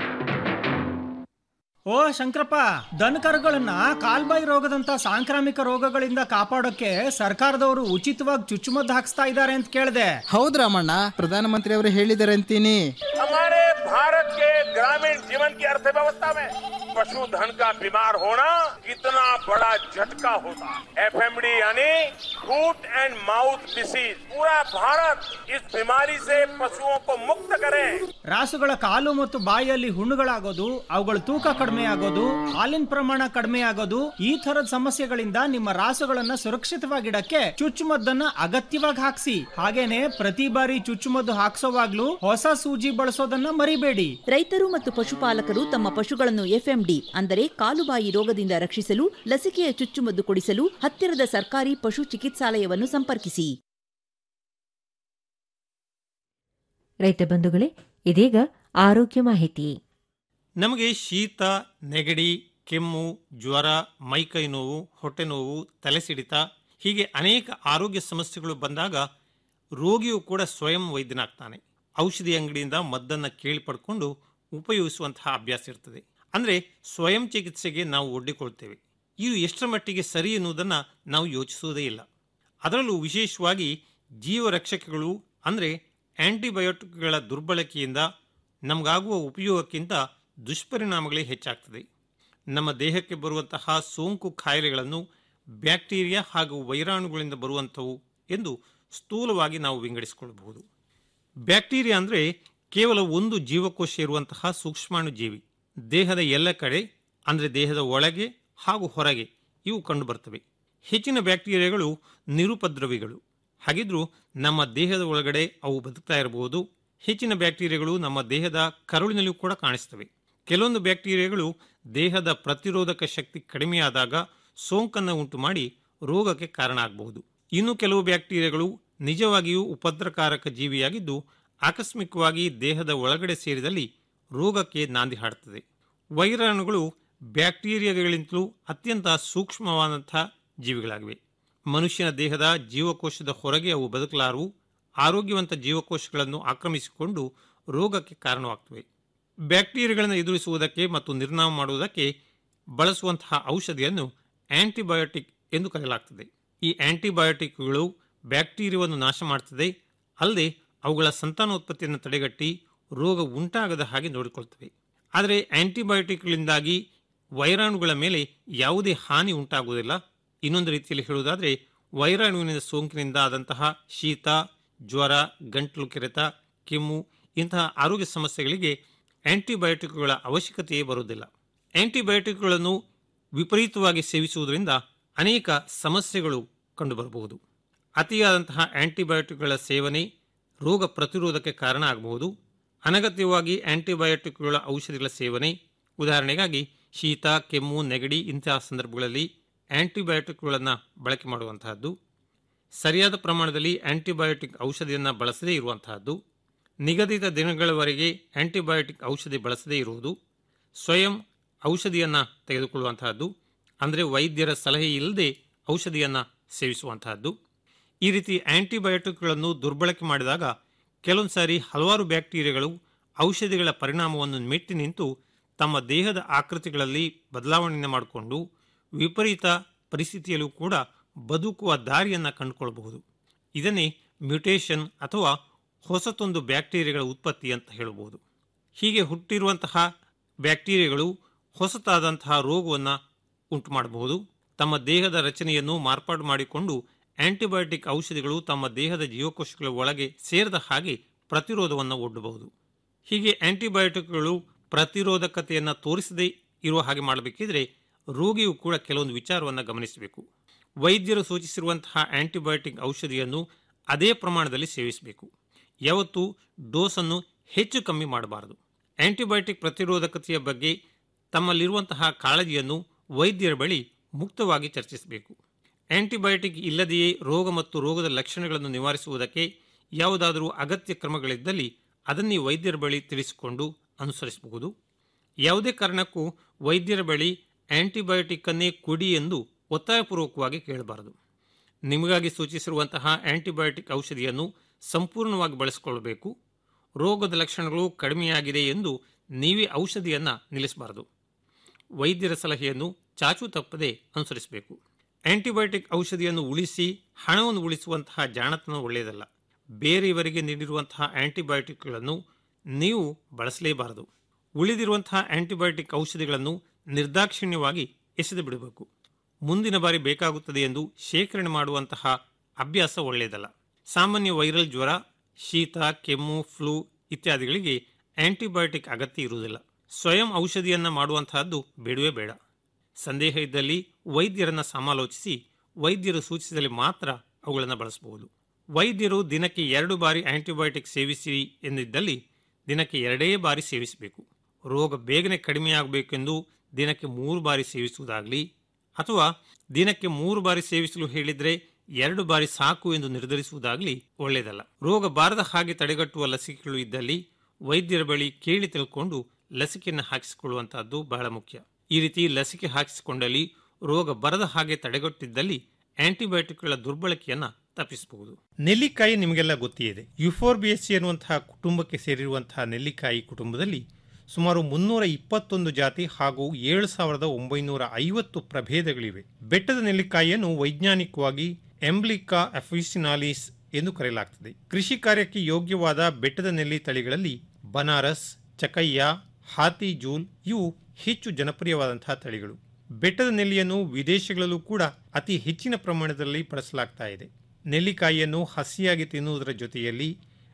ಓ ಶಂಕರಪ್ಪ ದನ ಕರುಗಳನ್ನ ಕಾಲ್ಬಾಯಿ ರೋಗದಂತ ಸಾಂಕ್ರಾಮಿಕ ರೋಗಗಳಿಂದ ಕಾಪಾಡೋಕೆ ಸರ್ಕಾರದವರು ಉಚಿತವಾಗಿ ಚುಚ್ಚುಮದ್ದು ಹಾಕ್ಸ್ತಾ ಇದ್ದಾರೆ ಅಂತ ಕೇಳಿದೆ ಹೌದ್ ರಾಮಣ್ಣ ಪ್ರಧಾನಮಂತ್ರಿ ಅವರು ಹೇಳಿದ್ದಾರೆ ಅಂತೀನಿ हमारे भारत के ग्रामीण जीवन की अर्थव्यवस्था में पशुधन का बीमार होना कितना बड़ा झटका होता है एफएमडी यानी फूट एंड माउथ डिसीज पूरा भारत इस बीमारी से पशुओं को मुक्त करे ರಾಸುಗಳ ಕಾಲು ಮತ್ತು ಬಾಯಿಯಲ್ಲಿ ಹುಣ್ಣುಗಳಾಗೋದು ಅವುಗಳ ತೂಕ ಕಡಿಮೆ ಆಗೋದು ಹಾಲಿನ ಪ್ರಮಾಣ ಕಡಿಮೆ ಆಗೋದು ಈ ತರದ ಸಮಸ್ಯೆಗಳಿಂದ ನಿಮ್ಮ ರಾಸುಗಳನ್ನ ಸುರಕ್ಷಿತವಾಗಿಡಕ್ಕೆ ಚುಚ್ಚುಮದ್ದನ್ನ ಅಗತ್ಯವಾಗಿ ಹಾಕ್ಸಿ ಹಾಗೇನೆ ಪ್ರತಿ ಬಾರಿ ಚುಚ್ಚುಮದ್ದು ಹಾಕ್ಸೋವಾಗ್ಲೂ ಹೊಸ ಸೂಜಿ ಬಳಸೋದನ್ನ ಮರಿಬೇಡಿ ರೈತರು ಮತ್ತು ಪಶುಪಾಲಕರು ತಮ್ಮ ಪಶುಗಳನ್ನು ಎಫ್ಎಂಡಿ ಅಂದರೆ ಕಾಲುಬಾಯಿ ರೋಗದಿಂದ ರಕ್ಷಿಸಲು ಲಸಿಕೆಯ ಚುಚ್ಚುಮದ್ದು ಕೊಡಿಸಲು ಹತ್ತಿರದ ಸರ್ಕಾರಿ ಪಶು ಚಿಕಿತ್ಸಾಲಯವನ್ನು ಸಂಪರ್ಕಿಸಿ ರೈತ ಬಂಧುಗಳೇ ಇದೀಗ ಆರೋಗ್ಯ ಮಾಹಿತಿ ನಮಗೆ ಶೀತ ನೆಗಡಿ ಕೆಮ್ಮು ಜ್ವರ ಮೈಕೈ ನೋವು ಹೊಟ್ಟೆ ನೋವು ತಲೆ ಸಿಡಿತ ಹೀಗೆ ಅನೇಕ ಆರೋಗ್ಯ ಸಮಸ್ಯೆಗಳು ಬಂದಾಗ ರೋಗಿಯು ಕೂಡ ಸ್ವಯಂ ವೈದ್ಯನಾಗ್ತಾನೆ ಔಷಧಿ ಅಂಗಡಿಯಿಂದ ಮದ್ದನ್ನು ಕೇಳಿ ಪಡ್ಕೊಂಡು ಉಪಯೋಗಿಸುವಂತಹ ಅಭ್ಯಾಸ ಇರ್ತದೆ ಅಂದರೆ ಸ್ವಯಂ ಚಿಕಿತ್ಸೆಗೆ ನಾವು ಒಡ್ಡಿಕೊಳ್ತೇವೆ ಇದು ಎಷ್ಟರ ಮಟ್ಟಿಗೆ ಸರಿ ಎನ್ನುವುದನ್ನು ನಾವು ಯೋಚಿಸುವುದೇ ಇಲ್ಲ ಅದರಲ್ಲೂ ವಿಶೇಷವಾಗಿ ಜೀವರಕ್ಷಕಗಳು ಅಂದರೆ ಆಂಟಿಬಯೋಟಿಕ್ಗಳ ದುರ್ಬಳಕೆಯಿಂದ ನಮಗಾಗುವ ಉಪಯೋಗಕ್ಕಿಂತ ದುಷ್ಪರಿಣಾಮಗಳೇ ಹೆಚ್ಚಾಗ್ತದೆ ನಮ್ಮ ದೇಹಕ್ಕೆ ಬರುವಂತಹ ಸೋಂಕು ಕಾಯಿಲೆಗಳನ್ನು ಬ್ಯಾಕ್ಟೀರಿಯಾ ಹಾಗೂ ವೈರಾಣುಗಳಿಂದ ಬರುವಂಥವು ಎಂದು ಸ್ಥೂಲವಾಗಿ ನಾವು ವಿಂಗಡಿಸಿಕೊಳ್ಳಬಹುದು ಬ್ಯಾಕ್ಟೀರಿಯಾ ಅಂದರೆ ಕೇವಲ ಒಂದು ಜೀವಕೋಶ ಇರುವಂತಹ ಸೂಕ್ಷ್ಮಾಣು ಜೀವಿ ದೇಹದ ಎಲ್ಲ ಕಡೆ ಅಂದರೆ ದೇಹದ ಒಳಗೆ ಹಾಗೂ ಹೊರಗೆ ಇವು ಕಂಡುಬರ್ತವೆ ಹೆಚ್ಚಿನ ಬ್ಯಾಕ್ಟೀರಿಯಾಗಳು ನಿರುಪದ್ರವಿಗಳು ಹಾಗಿದ್ರೂ ನಮ್ಮ ದೇಹದ ಒಳಗಡೆ ಅವು ಬದುಕ್ತಾ ಇರಬಹುದು ಹೆಚ್ಚಿನ ಬ್ಯಾಕ್ಟೀರಿಯಾಗಳು ನಮ್ಮ ದೇಹದ ಕರುಳಿನಲ್ಲೂ ಕೂಡ ಕಾಣಿಸ್ತವೆ ಕೆಲವೊಂದು ಬ್ಯಾಕ್ಟೀರಿಯಾಗಳು ದೇಹದ ಪ್ರತಿರೋಧಕ ಶಕ್ತಿ ಕಡಿಮೆಯಾದಾಗ ಸೋಂಕನ್ನು ಉಂಟು ಮಾಡಿ ರೋಗಕ್ಕೆ ಕಾರಣ ಆಗಬಹುದು ಇನ್ನು ಕೆಲವು ಬ್ಯಾಕ್ಟೀರಿಯಾಗಳು ನಿಜವಾಗಿಯೂ ಉಪದ್ರಕಾರಕ ಜೀವಿಯಾಗಿದ್ದು ಆಕಸ್ಮಿಕವಾಗಿ ದೇಹದ ಒಳಗಡೆ ಸೇರಿದಲ್ಲಿ ರೋಗಕ್ಕೆ ನಾಂದಿ ಹಾಡುತ್ತದೆ ವೈರಾಣುಗಳು ಬ್ಯಾಕ್ಟೀರಿಯಾಗಳಿಂತಲೂ ಅತ್ಯಂತ ಸೂಕ್ಷ್ಮವಾದಂಥ ಜೀವಿಗಳಾಗಿವೆ ಮನುಷ್ಯನ ದೇಹದ ಜೀವಕೋಶದ ಹೊರಗೆ ಅವು ಬದುಕಲಾರವು ಆರೋಗ್ಯವಂತ ಜೀವಕೋಶಗಳನ್ನು ಆಕ್ರಮಿಸಿಕೊಂಡು ರೋಗಕ್ಕೆ ಕಾರಣವಾಗ್ತವೆ ಬ್ಯಾಕ್ಟೀರಿಯಾಗಳನ್ನು ಎದುರಿಸುವುದಕ್ಕೆ ಮತ್ತು ನಿರ್ನಾಮ ಮಾಡುವುದಕ್ಕೆ ಬಳಸುವಂತಹ ಔಷಧಿಯನ್ನು ಆಂಟಿಬಯೋಟಿಕ್ ಎಂದು ಕರೆಯಲಾಗ್ತದೆ ಈ ಆಂಟಿಬಯೋಟಿಕ್ಗಳು ಬ್ಯಾಕ್ಟೀರಿಯಾವನ್ನು ನಾಶ ಮಾಡ್ತದೆ ಅಲ್ಲದೆ ಅವುಗಳ ಸಂತಾನೋತ್ಪತ್ತಿಯನ್ನು ತಡೆಗಟ್ಟಿ ರೋಗ ಉಂಟಾಗದ ಹಾಗೆ ನೋಡಿಕೊಳ್ತವೆ ಆದರೆ ಆಂಟಿಬಯೋಟಿಕ್ಗಳಿಂದಾಗಿ ವೈರಾಣುಗಳ ಮೇಲೆ ಯಾವುದೇ ಹಾನಿ ಉಂಟಾಗುವುದಿಲ್ಲ ಇನ್ನೊಂದು ರೀತಿಯಲ್ಲಿ ಹೇಳುವುದಾದರೆ ವೈರಾಣುವಿನ ಸೋಂಕಿನಿಂದ ಆದಂತಹ ಶೀತ ಜ್ವರ ಗಂಟಲು ಕೆರೆತ ಕೆಮ್ಮು ಇಂತಹ ಆರೋಗ್ಯ ಸಮಸ್ಯೆಗಳಿಗೆ ಆಂಟಿಬಯೋಟಿಕ್ಗಳ ಅವಶ್ಯಕತೆಯೇ ಬರುವುದಿಲ್ಲ ಆಂಟಿಬಯೋಟಿಕ್ಗಳನ್ನು ವಿಪರೀತವಾಗಿ ಸೇವಿಸುವುದರಿಂದ ಅನೇಕ ಸಮಸ್ಯೆಗಳು ಕಂಡುಬರಬಹುದು ಅತಿಯಾದಂತಹ ಆಂಟಿಬಯೋಟಿಕ್ಗಳ ಸೇವನೆ ರೋಗ ಪ್ರತಿರೋಧಕ್ಕೆ ಕಾರಣ ಆಗಬಹುದು ಅನಗತ್ಯವಾಗಿ ಆಂಟಿಬಯೋಟಿಕ್ಗಳ ಔಷಧಿಗಳ ಸೇವನೆ ಉದಾಹರಣೆಗಾಗಿ ಶೀತ ಕೆಮ್ಮು ನೆಗಡಿ ಇಂತಹ ಸಂದರ್ಭಗಳಲ್ಲಿ ಆಂಟಿಬಯೋಟಿಕ್ಗಳನ್ನು ಬಳಕೆ ಮಾಡುವಂತಹದ್ದು ಸರಿಯಾದ ಪ್ರಮಾಣದಲ್ಲಿ ಆಂಟಿಬಯೋಟಿಕ್ ಔಷಧಿಯನ್ನು ಬಳಸದೇ ಇರುವಂತಹದ್ದು ನಿಗದಿತ ದಿನಗಳವರೆಗೆ ಆಂಟಿಬಯೋಟಿಕ್ ಔಷಧಿ ಬಳಸದೇ ಇರುವುದು ಸ್ವಯಂ ಔಷಧಿಯನ್ನು ತೆಗೆದುಕೊಳ್ಳುವಂತಹದ್ದು ಅಂದರೆ ವೈದ್ಯರ ಸಲಹೆ ಇಲ್ಲದೆ ಔಷಧಿಯನ್ನು ಸೇವಿಸುವಂತಹದ್ದು ಈ ರೀತಿ ಆಂಟಿಬಯೋಟಿಕ್ಗಳನ್ನು ದುರ್ಬಳಕೆ ಮಾಡಿದಾಗ ಕೆಲವೊಂದು ಸಾರಿ ಹಲವಾರು ಬ್ಯಾಕ್ಟೀರಿಯಾಗಳು ಔಷಧಿಗಳ ಪರಿಣಾಮವನ್ನು ಮೆಟ್ಟಿ ನಿಂತು ತಮ್ಮ ದೇಹದ ಆಕೃತಿಗಳಲ್ಲಿ ಬದಲಾವಣೆಯನ್ನು ಮಾಡಿಕೊಂಡು ವಿಪರೀತ ಪರಿಸ್ಥಿತಿಯಲ್ಲೂ ಕೂಡ ಬದುಕುವ ದಾರಿಯನ್ನು ಕಂಡುಕೊಳ್ಳಬಹುದು ಇದನ್ನೇ ಮ್ಯೂಟೇಷನ್ ಅಥವಾ ಹೊಸತೊಂದು ಬ್ಯಾಕ್ಟೀರಿಯಾಗಳ ಉತ್ಪತ್ತಿ ಅಂತ ಹೇಳಬಹುದು ಹೀಗೆ ಹುಟ್ಟಿರುವಂತಹ ಬ್ಯಾಕ್ಟೀರಿಯಾಗಳು ಹೊಸತಾದಂತಹ ರೋಗವನ್ನು ಉಂಟು ಮಾಡಬಹುದು ತಮ್ಮ ದೇಹದ ರಚನೆಯನ್ನು ಮಾರ್ಪಾಡು ಮಾಡಿಕೊಂಡು ಆಂಟಿಬಯೋಟಿಕ್ ಔಷಧಿಗಳು ತಮ್ಮ ದೇಹದ ಜೀವಕೋಶಗಳ ಒಳಗೆ ಸೇರಿದ ಹಾಗೆ ಪ್ರತಿರೋಧವನ್ನು ಒಡ್ಡಬಹುದು ಹೀಗೆ ಆಂಟಿಬಯೋಟಿಕ್ಗಳು ಪ್ರತಿರೋಧಕತೆಯನ್ನು ತೋರಿಸದೇ ಇರುವ ಹಾಗೆ ಮಾಡಬೇಕಿದ್ರೆ ರೋಗಿಯು ಕೂಡ ಕೆಲವೊಂದು ವಿಚಾರವನ್ನು ಗಮನಿಸಬೇಕು ವೈದ್ಯರು ಸೂಚಿಸಿರುವಂತಹ ಆಂಟಿಬಯೋಟಿಕ್ ಔಷಧಿಯನ್ನು ಅದೇ ಪ್ರಮಾಣದಲ್ಲಿ ಸೇವಿಸಬೇಕು ಯಾವತ್ತೂ ಡೋಸನ್ನು ಹೆಚ್ಚು ಕಮ್ಮಿ ಮಾಡಬಾರದು ಆಂಟಿಬಯೋಟಿಕ್ ಪ್ರತಿರೋಧಕತೆಯ ಬಗ್ಗೆ ತಮ್ಮಲ್ಲಿರುವಂತಹ ಕಾಳಜಿಯನ್ನು ವೈದ್ಯರ ಬಳಿ ಮುಕ್ತವಾಗಿ ಚರ್ಚಿಸಬೇಕು ಆಂಟಿಬಯೋಟಿಕ್ ಇಲ್ಲದೆಯೇ ರೋಗ ಮತ್ತು ರೋಗದ ಲಕ್ಷಣಗಳನ್ನು ನಿವಾರಿಸುವುದಕ್ಕೆ ಯಾವುದಾದರೂ ಅಗತ್ಯ ಕ್ರಮಗಳಿದ್ದಲ್ಲಿ ಅದನ್ನೇ ವೈದ್ಯರ ಬಳಿ ತಿಳಿಸಿಕೊಂಡು ಅನುಸರಿಸಬಹುದು ಯಾವುದೇ ಕಾರಣಕ್ಕೂ ವೈದ್ಯರ ಬಳಿ ಆಂಟಿಬಯೋಟಿಕ್ ಅನ್ನೇ ಕೊಡಿ ಎಂದು ಒತ್ತಾಯಪೂರ್ವಕವಾಗಿ ಕೇಳಬಾರದು ನಿಮಗಾಗಿ ಸೂಚಿಸಿರುವಂತಹ ಆಂಟಿಬಯೋಟಿಕ್ ಔಷಧಿಯನ್ನು ಸಂಪೂರ್ಣವಾಗಿ ಬಳಸಿಕೊಳ್ಳಬೇಕು ರೋಗದ ಲಕ್ಷಣಗಳು ಕಡಿಮೆಯಾಗಿದೆ ಎಂದು ನೀವೇ ಔಷಧಿಯನ್ನು ನಿಲ್ಲಿಸಬಾರದು ವೈದ್ಯರ ಸಲಹೆಯನ್ನು ಚಾಚು ತಪ್ಪದೆ ಅನುಸರಿಸಬೇಕು ಆಂಟಿಬಯೋಟಿಕ್ ಔಷಧಿಯನ್ನು ಉಳಿಸಿ ಹಣವನ್ನು ಉಳಿಸುವಂತಹ ಜಾಣತನ ಒಳ್ಳೆಯದಲ್ಲ ಬೇರೆಯವರಿಗೆ ನೀಡಿರುವಂತಹ ಆಂಟಿಬಯೋಟಿಕ್ಗಳನ್ನು ನೀವು ಬಳಸಲೇಬಾರದು ಉಳಿದಿರುವಂತಹ ಆಂಟಿಬಯೋಟಿಕ್ ಔಷಧಿಗಳನ್ನು ನಿರ್ದಾಕ್ಷಿಣ್ಯವಾಗಿ ಎಸೆದು ಬಿಡಬೇಕು ಮುಂದಿನ ಬಾರಿ ಬೇಕಾಗುತ್ತದೆ ಎಂದು ಶೇಖರಣೆ ಮಾಡುವಂತಹ ಅಭ್ಯಾಸ ಒಳ್ಳೆಯದಲ್ಲ ಸಾಮಾನ್ಯ ವೈರಲ್ ಜ್ವರ ಶೀತ ಕೆಮ್ಮು ಫ್ಲೂ ಇತ್ಯಾದಿಗಳಿಗೆ ಆಂಟಿಬಯೋಟಿಕ್ ಅಗತ್ಯ ಇರುವುದಿಲ್ಲ ಸ್ವಯಂ ಔಷಧಿಯನ್ನ ಮಾಡುವಂತಹದ್ದು ಬೇಡವೇ ಬೇಡ ಸಂದೇಹ ಇದ್ದಲ್ಲಿ ವೈದ್ಯರನ್ನ ಸಮಾಲೋಚಿಸಿ ವೈದ್ಯರು ಸೂಚಿಸಿದಲ್ಲಿ ಮಾತ್ರ ಅವುಗಳನ್ನು ಬಳಸಬಹುದು ವೈದ್ಯರು ದಿನಕ್ಕೆ ಎರಡು ಬಾರಿ ಆಂಟಿಬಯೋಟಿಕ್ ಸೇವಿಸಿ ಎಂದಿದ್ದಲ್ಲಿ ದಿನಕ್ಕೆ ಎರಡೇ ಬಾರಿ ಸೇವಿಸಬೇಕು ರೋಗ ಬೇಗನೆ ಕಡಿಮೆಯಾಗಬೇಕೆಂದು ದಿನಕ್ಕೆ ಮೂರು ಬಾರಿ ಸೇವಿಸುವುದಾಗಲಿ ಅಥವಾ ದಿನಕ್ಕೆ ಮೂರು ಬಾರಿ ಸೇವಿಸಲು ಹೇಳಿದ್ರೆ ಎರಡು ಬಾರಿ ಸಾಕು ಎಂದು ನಿರ್ಧರಿಸುವುದಾಗಲಿ ಒಳ್ಳೆಯದಲ್ಲ ರೋಗ ಬಾರದ ಹಾಗೆ ತಡೆಗಟ್ಟುವ ಲಸಿಕೆಗಳು ಇದ್ದಲ್ಲಿ ವೈದ್ಯರ ಬಳಿ ಕೇಳಿ ತಿಳ್ಕೊಂಡು ಲಸಿಕೆಯನ್ನು ಹಾಕಿಸಿಕೊಳ್ಳುವಂತಹದ್ದು ಬಹಳ ಮುಖ್ಯ ಈ ರೀತಿ ಲಸಿಕೆ ಹಾಕಿಸಿಕೊಂಡಲ್ಲಿ ರೋಗ ಬರದ ಹಾಗೆ ತಡೆಗಟ್ಟಿದ್ದಲ್ಲಿ ಆಂಟಿಬಯೋಟಿಕ್ಗಳ ದುರ್ಬಳಕೆಯನ್ನ ತಪ್ಪಿಸಬಹುದು ನೆಲ್ಲಿಕಾಯಿ ನಿಮಗೆಲ್ಲ ಗೊತ್ತಿದೆ ಯುಫೋರ್ಬಿಯಸಿ ಎನ್ನುವಂತಹ ಕುಟುಂಬಕ್ಕೆ ಸೇರಿರುವಂತಹ ನೆಲ್ಲಿಕಾಯಿ ಕುಟುಂಬದಲ್ಲಿ ಸುಮಾರು ಮುನ್ನೂರ ಇಪ್ಪತ್ತೊಂದು ಜಾತಿ ಹಾಗೂ ಏಳು ಸಾವಿರದ ಒಂಬೈನೂರ ಐವತ್ತು ಪ್ರಭೇದಗಳಿವೆ ಬೆಟ್ಟದ ನೆಲ್ಲಿಕಾಯಿಯನ್ನು ವೈಜ್ಞಾನಿಕವಾಗಿ ಎಂಬ್ಲಿಕಾ ಅಫಿಸಿನಾಲಿಸ್ ಎಂದು ಕರೆಯಲಾಗುತ್ತದೆ ಕೃಷಿ ಕಾರ್ಯಕ್ಕೆ ಯೋಗ್ಯವಾದ ಬೆಟ್ಟದ ನೆಲ್ಲಿ ತಳಿಗಳಲ್ಲಿ ಬನಾರಸ್ ಚಕಯ್ಯ ಹಾತಿ ಜೂಲ್ ಇವು ಹೆಚ್ಚು ಜನಪ್ರಿಯವಾದಂತಹ ತಳಿಗಳು ಬೆಟ್ಟದ ನೆಲ್ಲಿಯನ್ನು ವಿದೇಶಗಳಲ್ಲೂ ಕೂಡ ಅತಿ ಹೆಚ್ಚಿನ ಪ್ರಮಾಣದಲ್ಲಿ ಬಳಸಲಾಗ್ತಾ ಇದೆ ನೆಲ್ಲಿಕಾಯಿಯನ್ನು ಹಸಿಯಾಗಿ ತಿನ್ನುವುದರ ಜೊತೆಯಲ್ಲಿ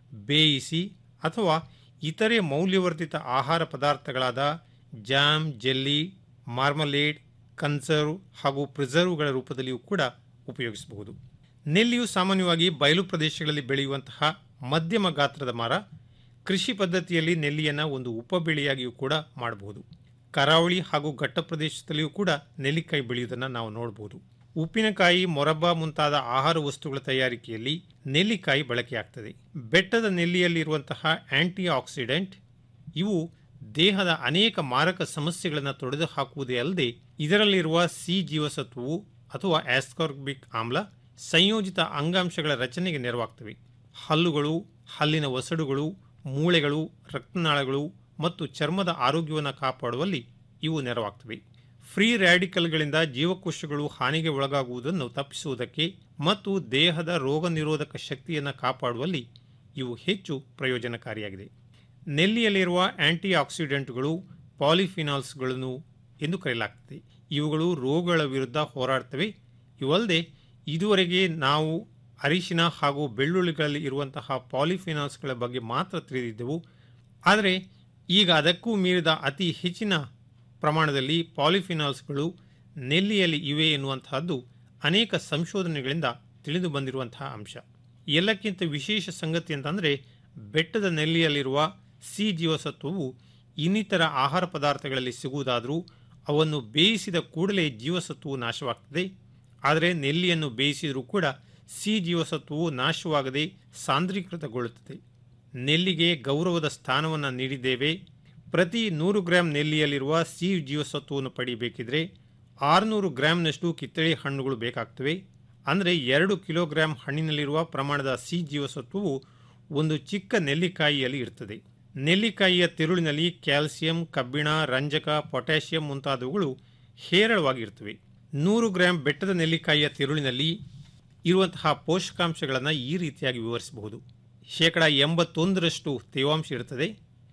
ಬೇಯಿಸಿ ಅಥವಾ ಇತರೆ ಮೌಲ್ಯವರ್ಧಿತ ಆಹಾರ ಪದಾರ್ಥಗಳಾದ ಜಾಮ್ ಜೆಲ್ಲಿ ಮಾರ್ಮಲೇಡ್ ಕನ್ಸರ್ವ್ ಹಾಗೂ ಪ್ರಿಸರ್ವ್ಗಳ ರೂಪದಲ್ಲಿಯೂ ಕೂಡ ಉಪಯೋಗಿಸಬಹುದು ನೆಲ್ಲಿಯು ಸಾಮಾನ್ಯವಾಗಿ ಬಯಲು ಪ್ರದೇಶಗಳಲ್ಲಿ ಬೆಳೆಯುವಂತಹ ಮಧ್ಯಮ ಗಾತ್ರದ ಮರ ಕೃಷಿ ಪದ್ಧತಿಯಲ್ಲಿ ನೆಲ್ಲಿಯನ್ನು ಒಂದು ಉಪಬೆಳೆಯಾಗಿಯೂ ಕೂಡ ಮಾಡಬಹುದು ಕರಾವಳಿ ಹಾಗೂ ಘಟ್ಟ ಪ್ರದೇಶದಲ್ಲಿಯೂ ಕೂಡ ನೆಲ್ಲಿಕಾಯಿ ಬೆಳೆಯುವುದನ್ನು ನಾವು ನೋಡಬಹುದು ಉಪ್ಪಿನಕಾಯಿ ಮೊರಬ್ಬ ಮುಂತಾದ ಆಹಾರ ವಸ್ತುಗಳ ತಯಾರಿಕೆಯಲ್ಲಿ ನೆಲ್ಲಿಕಾಯಿ ಬಳಕೆಯಾಗ್ತದೆ ಬೆಟ್ಟದ ನೆಲ್ಲಿಯಲ್ಲಿರುವಂತಹ ಆಂಟಿ ಆಕ್ಸಿಡೆಂಟ್ ಇವು ದೇಹದ ಅನೇಕ ಮಾರಕ ಸಮಸ್ಯೆಗಳನ್ನು ತೊಡೆದು ಹಾಕುವುದೇ ಅಲ್ಲದೆ ಇದರಲ್ಲಿರುವ ಸಿ ಜೀವಸತ್ವವು ಅಥವಾ ಆಸ್ಕಾರ್ಬಿಕ್ ಆಮ್ಲ ಸಂಯೋಜಿತ ಅಂಗಾಂಶಗಳ ರಚನೆಗೆ ನೆರವಾಗ್ತವೆ ಹಲ್ಲುಗಳು ಹಲ್ಲಿನ ಒಸಡುಗಳು ಮೂಳೆಗಳು ರಕ್ತನಾಳಗಳು ಮತ್ತು ಚರ್ಮದ ಆರೋಗ್ಯವನ್ನು ಕಾಪಾಡುವಲ್ಲಿ ಇವು ನೆರವಾಗ್ತವೆ ಫ್ರೀ ರ್ಯಾಡಿಕಲ್ಗಳಿಂದ ಜೀವಕೋಶಗಳು ಹಾನಿಗೆ ಒಳಗಾಗುವುದನ್ನು ತಪ್ಪಿಸುವುದಕ್ಕೆ ಮತ್ತು ದೇಹದ ರೋಗ ನಿರೋಧಕ ಶಕ್ತಿಯನ್ನು ಕಾಪಾಡುವಲ್ಲಿ ಇವು ಹೆಚ್ಚು ಪ್ರಯೋಜನಕಾರಿಯಾಗಿದೆ ನೆಲ್ಲಿಯಲ್ಲಿರುವ ಆಂಟಿ ಆಕ್ಸಿಡೆಂಟ್ಗಳು ಪಾಲಿಫಿನಾಲ್ಸ್ಗಳನ್ನು ಎಂದು ಕರೆಯಲಾಗ್ತದೆ ಇವುಗಳು ರೋಗಗಳ ವಿರುದ್ಧ ಹೋರಾಡ್ತವೆ ಇವಲ್ಲದೆ ಇದುವರೆಗೆ ನಾವು ಅರಿಶಿನ ಹಾಗೂ ಬೆಳ್ಳುಳ್ಳಿಗಳಲ್ಲಿ ಇರುವಂತಹ ಪಾಲಿಫಿನಾಲ್ಸ್ಗಳ ಬಗ್ಗೆ ಮಾತ್ರ ತಿಳಿದಿದ್ದೆವು ಆದರೆ ಈಗ ಅದಕ್ಕೂ ಮೀರಿದ ಅತಿ ಹೆಚ್ಚಿನ ಪ್ರಮಾಣದಲ್ಲಿ ಪಾಲಿಫಿನಾಲ್ಸ್ಗಳು ನೆಲ್ಲಿಯಲ್ಲಿ ಇವೆ ಎನ್ನುವಂತಹದ್ದು ಅನೇಕ ಸಂಶೋಧನೆಗಳಿಂದ ತಿಳಿದು ಬಂದಿರುವಂತಹ ಅಂಶ ಎಲ್ಲಕ್ಕಿಂತ ವಿಶೇಷ ಸಂಗತಿ ಅಂತಂದರೆ ಬೆಟ್ಟದ ನೆಲ್ಲಿಯಲ್ಲಿರುವ ಸಿ ಜೀವಸತ್ವವು ಇನ್ನಿತರ ಆಹಾರ ಪದಾರ್ಥಗಳಲ್ಲಿ ಸಿಗುವುದಾದರೂ ಅವನ್ನು ಬೇಯಿಸಿದ ಕೂಡಲೇ ಜೀವಸತ್ವವು ನಾಶವಾಗ್ತದೆ ಆದರೆ ನೆಲ್ಲಿಯನ್ನು ಬೇಯಿಸಿದರೂ ಕೂಡ ಸಿ ಜೀವಸತ್ವವು ನಾಶವಾಗದೆ ಸಾಂದ್ರೀಕೃತಗೊಳ್ಳುತ್ತದೆ ನೆಲ್ಲಿಗೆ ಗೌರವದ ಸ್ಥಾನವನ್ನು ನೀಡಿದ್ದೇವೆ ಪ್ರತಿ ನೂರು ಗ್ರಾಂ ನೆಲ್ಲಿಯಲ್ಲಿರುವ ಸಿ ಜೀವಸತ್ವವನ್ನು ಪಡೆಯಬೇಕಿದ್ರೆ ಆರುನೂರು ಗ್ರಾಂನಷ್ಟು ಕಿತ್ತಳೆ ಹಣ್ಣುಗಳು ಬೇಕಾಗ್ತವೆ ಅಂದರೆ ಎರಡು ಕಿಲೋಗ್ರಾಂ ಹಣ್ಣಿನಲ್ಲಿರುವ ಪ್ರಮಾಣದ ಸಿ ಜೀವಸತ್ವವು ಒಂದು ಚಿಕ್ಕ ನೆಲ್ಲಿಕಾಯಿಯಲ್ಲಿ ಇರ್ತದೆ ನೆಲ್ಲಿಕಾಯಿಯ ತಿರುಳಿನಲ್ಲಿ ಕ್ಯಾಲ್ಸಿಯಂ ಕಬ್ಬಿಣ ರಂಜಕ ಪೊಟ್ಯಾಷಿಯಂ ಮುಂತಾದವುಗಳು ಹೇರಳವಾಗಿರ್ತವೆ ನೂರು ಗ್ರಾಂ ಬೆಟ್ಟದ ನೆಲ್ಲಿಕಾಯಿಯ ತಿರುಳಿನಲ್ಲಿ ಇರುವಂತಹ ಪೋಷಕಾಂಶಗಳನ್ನು ಈ ರೀತಿಯಾಗಿ ವಿವರಿಸಬಹುದು ಶೇಕಡ ಎಂಬತ್ತೊಂದರಷ್ಟು ತೇವಾಂಶ ಇರುತ್ತದೆ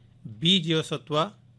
ಬಿ ಜೀವಸತ್ವ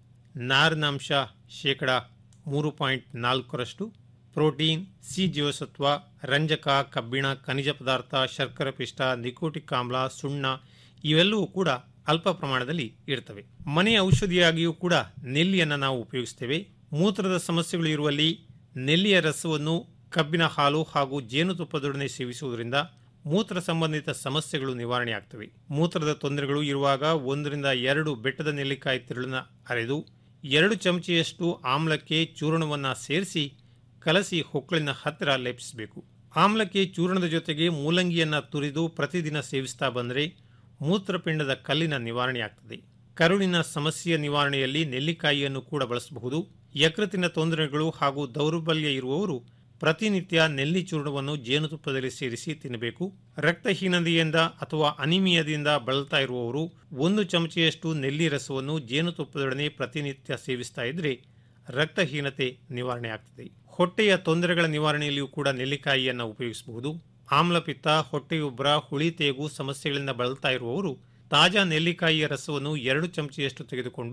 ನಾರಿನಾಂಶ ಶೇಕಡ ಮೂರು ಪಾಯಿಂಟ್ ನಾಲ್ಕರಷ್ಟು ಪ್ರೋಟೀನ್ ಸಿ ಜೀವಸತ್ವ ರಂಜಕ ಕಬ್ಬಿಣ ಖನಿಜ ಪದಾರ್ಥ ಶರ್ಕರೆ ಪಿಷ್ಟ ನಿಕೋಟಿಕ್ ಆಮ್ಲ ಸುಣ್ಣ ಇವೆಲ್ಲವೂ ಕೂಡ ಅಲ್ಪ ಪ್ರಮಾಣದಲ್ಲಿ ಇರ್ತವೆ ಮನೆಯ ಔಷಧಿಯಾಗಿಯೂ ಕೂಡ ನೆಲ್ಲಿಯನ್ನು ನಾವು ಉಪಯೋಗಿಸ್ತೇವೆ ಮೂತ್ರದ ಸಮಸ್ಯೆಗಳು ಇರುವಲ್ಲಿ ನೆಲ್ಲಿಯ ರಸವನ್ನು ಕಬ್ಬಿನ ಹಾಲು ಹಾಗೂ ಜೇನುತುಪ್ಪದೊಡನೆ ಸೇವಿಸುವುದರಿಂದ ಮೂತ್ರ ಸಂಬಂಧಿತ ಸಮಸ್ಯೆಗಳು ನಿವಾರಣೆಯಾಗ್ತವೆ ಮೂತ್ರದ ತೊಂದರೆಗಳು ಇರುವಾಗ ಒಂದರಿಂದ ಎರಡು ಬೆಟ್ಟದ ನೆಲ್ಲಿಕಾಯಿ ತಿರುಳನ್ನ ಅರೆದು ಎರಡು ಚಮಚೆಯಷ್ಟು ಆಮ್ಲಕ್ಕೆ ಚೂರ್ಣವನ್ನು ಸೇರಿಸಿ ಕಲಸಿ ಹೊಕ್ಕಳಿನ ಹತ್ತಿರ ಲೇಪಿಸಬೇಕು ಆಮ್ಲಕ್ಕೆ ಚೂರ್ಣದ ಜೊತೆಗೆ ಮೂಲಂಗಿಯನ್ನ ತುರಿದು ಪ್ರತಿದಿನ ಸೇವಿಸ್ತಾ ಬಂದರೆ ಮೂತ್ರಪಿಂಡದ ಕಲ್ಲಿನ ನಿವಾರಣೆಯಾಗ್ತದೆ ಕರುಳಿನ ಸಮಸ್ಯೆಯ ನಿವಾರಣೆಯಲ್ಲಿ ನೆಲ್ಲಿಕಾಯಿಯನ್ನು ಕೂಡ ಬಳಸಬಹುದು ಯಕೃತಿನ ತೊಂದರೆಗಳು ಹಾಗೂ ದೌರ್ಬಲ್ಯ ಇರುವವರು ಪ್ರತಿನಿತ್ಯ ನೆಲ್ಲಿ ಚೂರ್ಣವನ್ನು ಜೇನುತುಪ್ಪದಲ್ಲಿ ಸೇರಿಸಿ ತಿನ್ನಬೇಕು ರಕ್ತಹೀನತೆಯಿಂದ ಅಥವಾ ಅನಿಮಿಯದಿಂದ ಬಳಲ್ತಾ ಇರುವವರು ಒಂದು ಚಮಚೆಯಷ್ಟು ನೆಲ್ಲಿ ರಸವನ್ನು ಜೇನುತುಪ್ಪದೊಡನೆ ಪ್ರತಿನಿತ್ಯ ಸೇವಿಸ್ತಾ ಇದ್ರೆ ರಕ್ತಹೀನತೆ ನಿವಾರಣೆ ಆಗ್ತದೆ ಹೊಟ್ಟೆಯ ತೊಂದರೆಗಳ ನಿವಾರಣೆಯಲ್ಲಿಯೂ ಕೂಡ ನೆಲ್ಲಿಕಾಯಿಯನ್ನು ಉಪಯೋಗಿಸಬಹುದು ಆಮ್ಲಪಿತ್ತ ಹೊಟ್ಟೆಯುಬ್ಬರ ಹುಳಿ ತೇಗು ಸಮಸ್ಯೆಗಳಿಂದ ಬಳಲ್ತಾ ಇರುವವರು ತಾಜಾ ನೆಲ್ಲಿಕಾಯಿಯ ರಸವನ್ನು ಎರಡು ಚಮಚೆಯಷ್ಟು ತೆಗೆದುಕೊಂಡು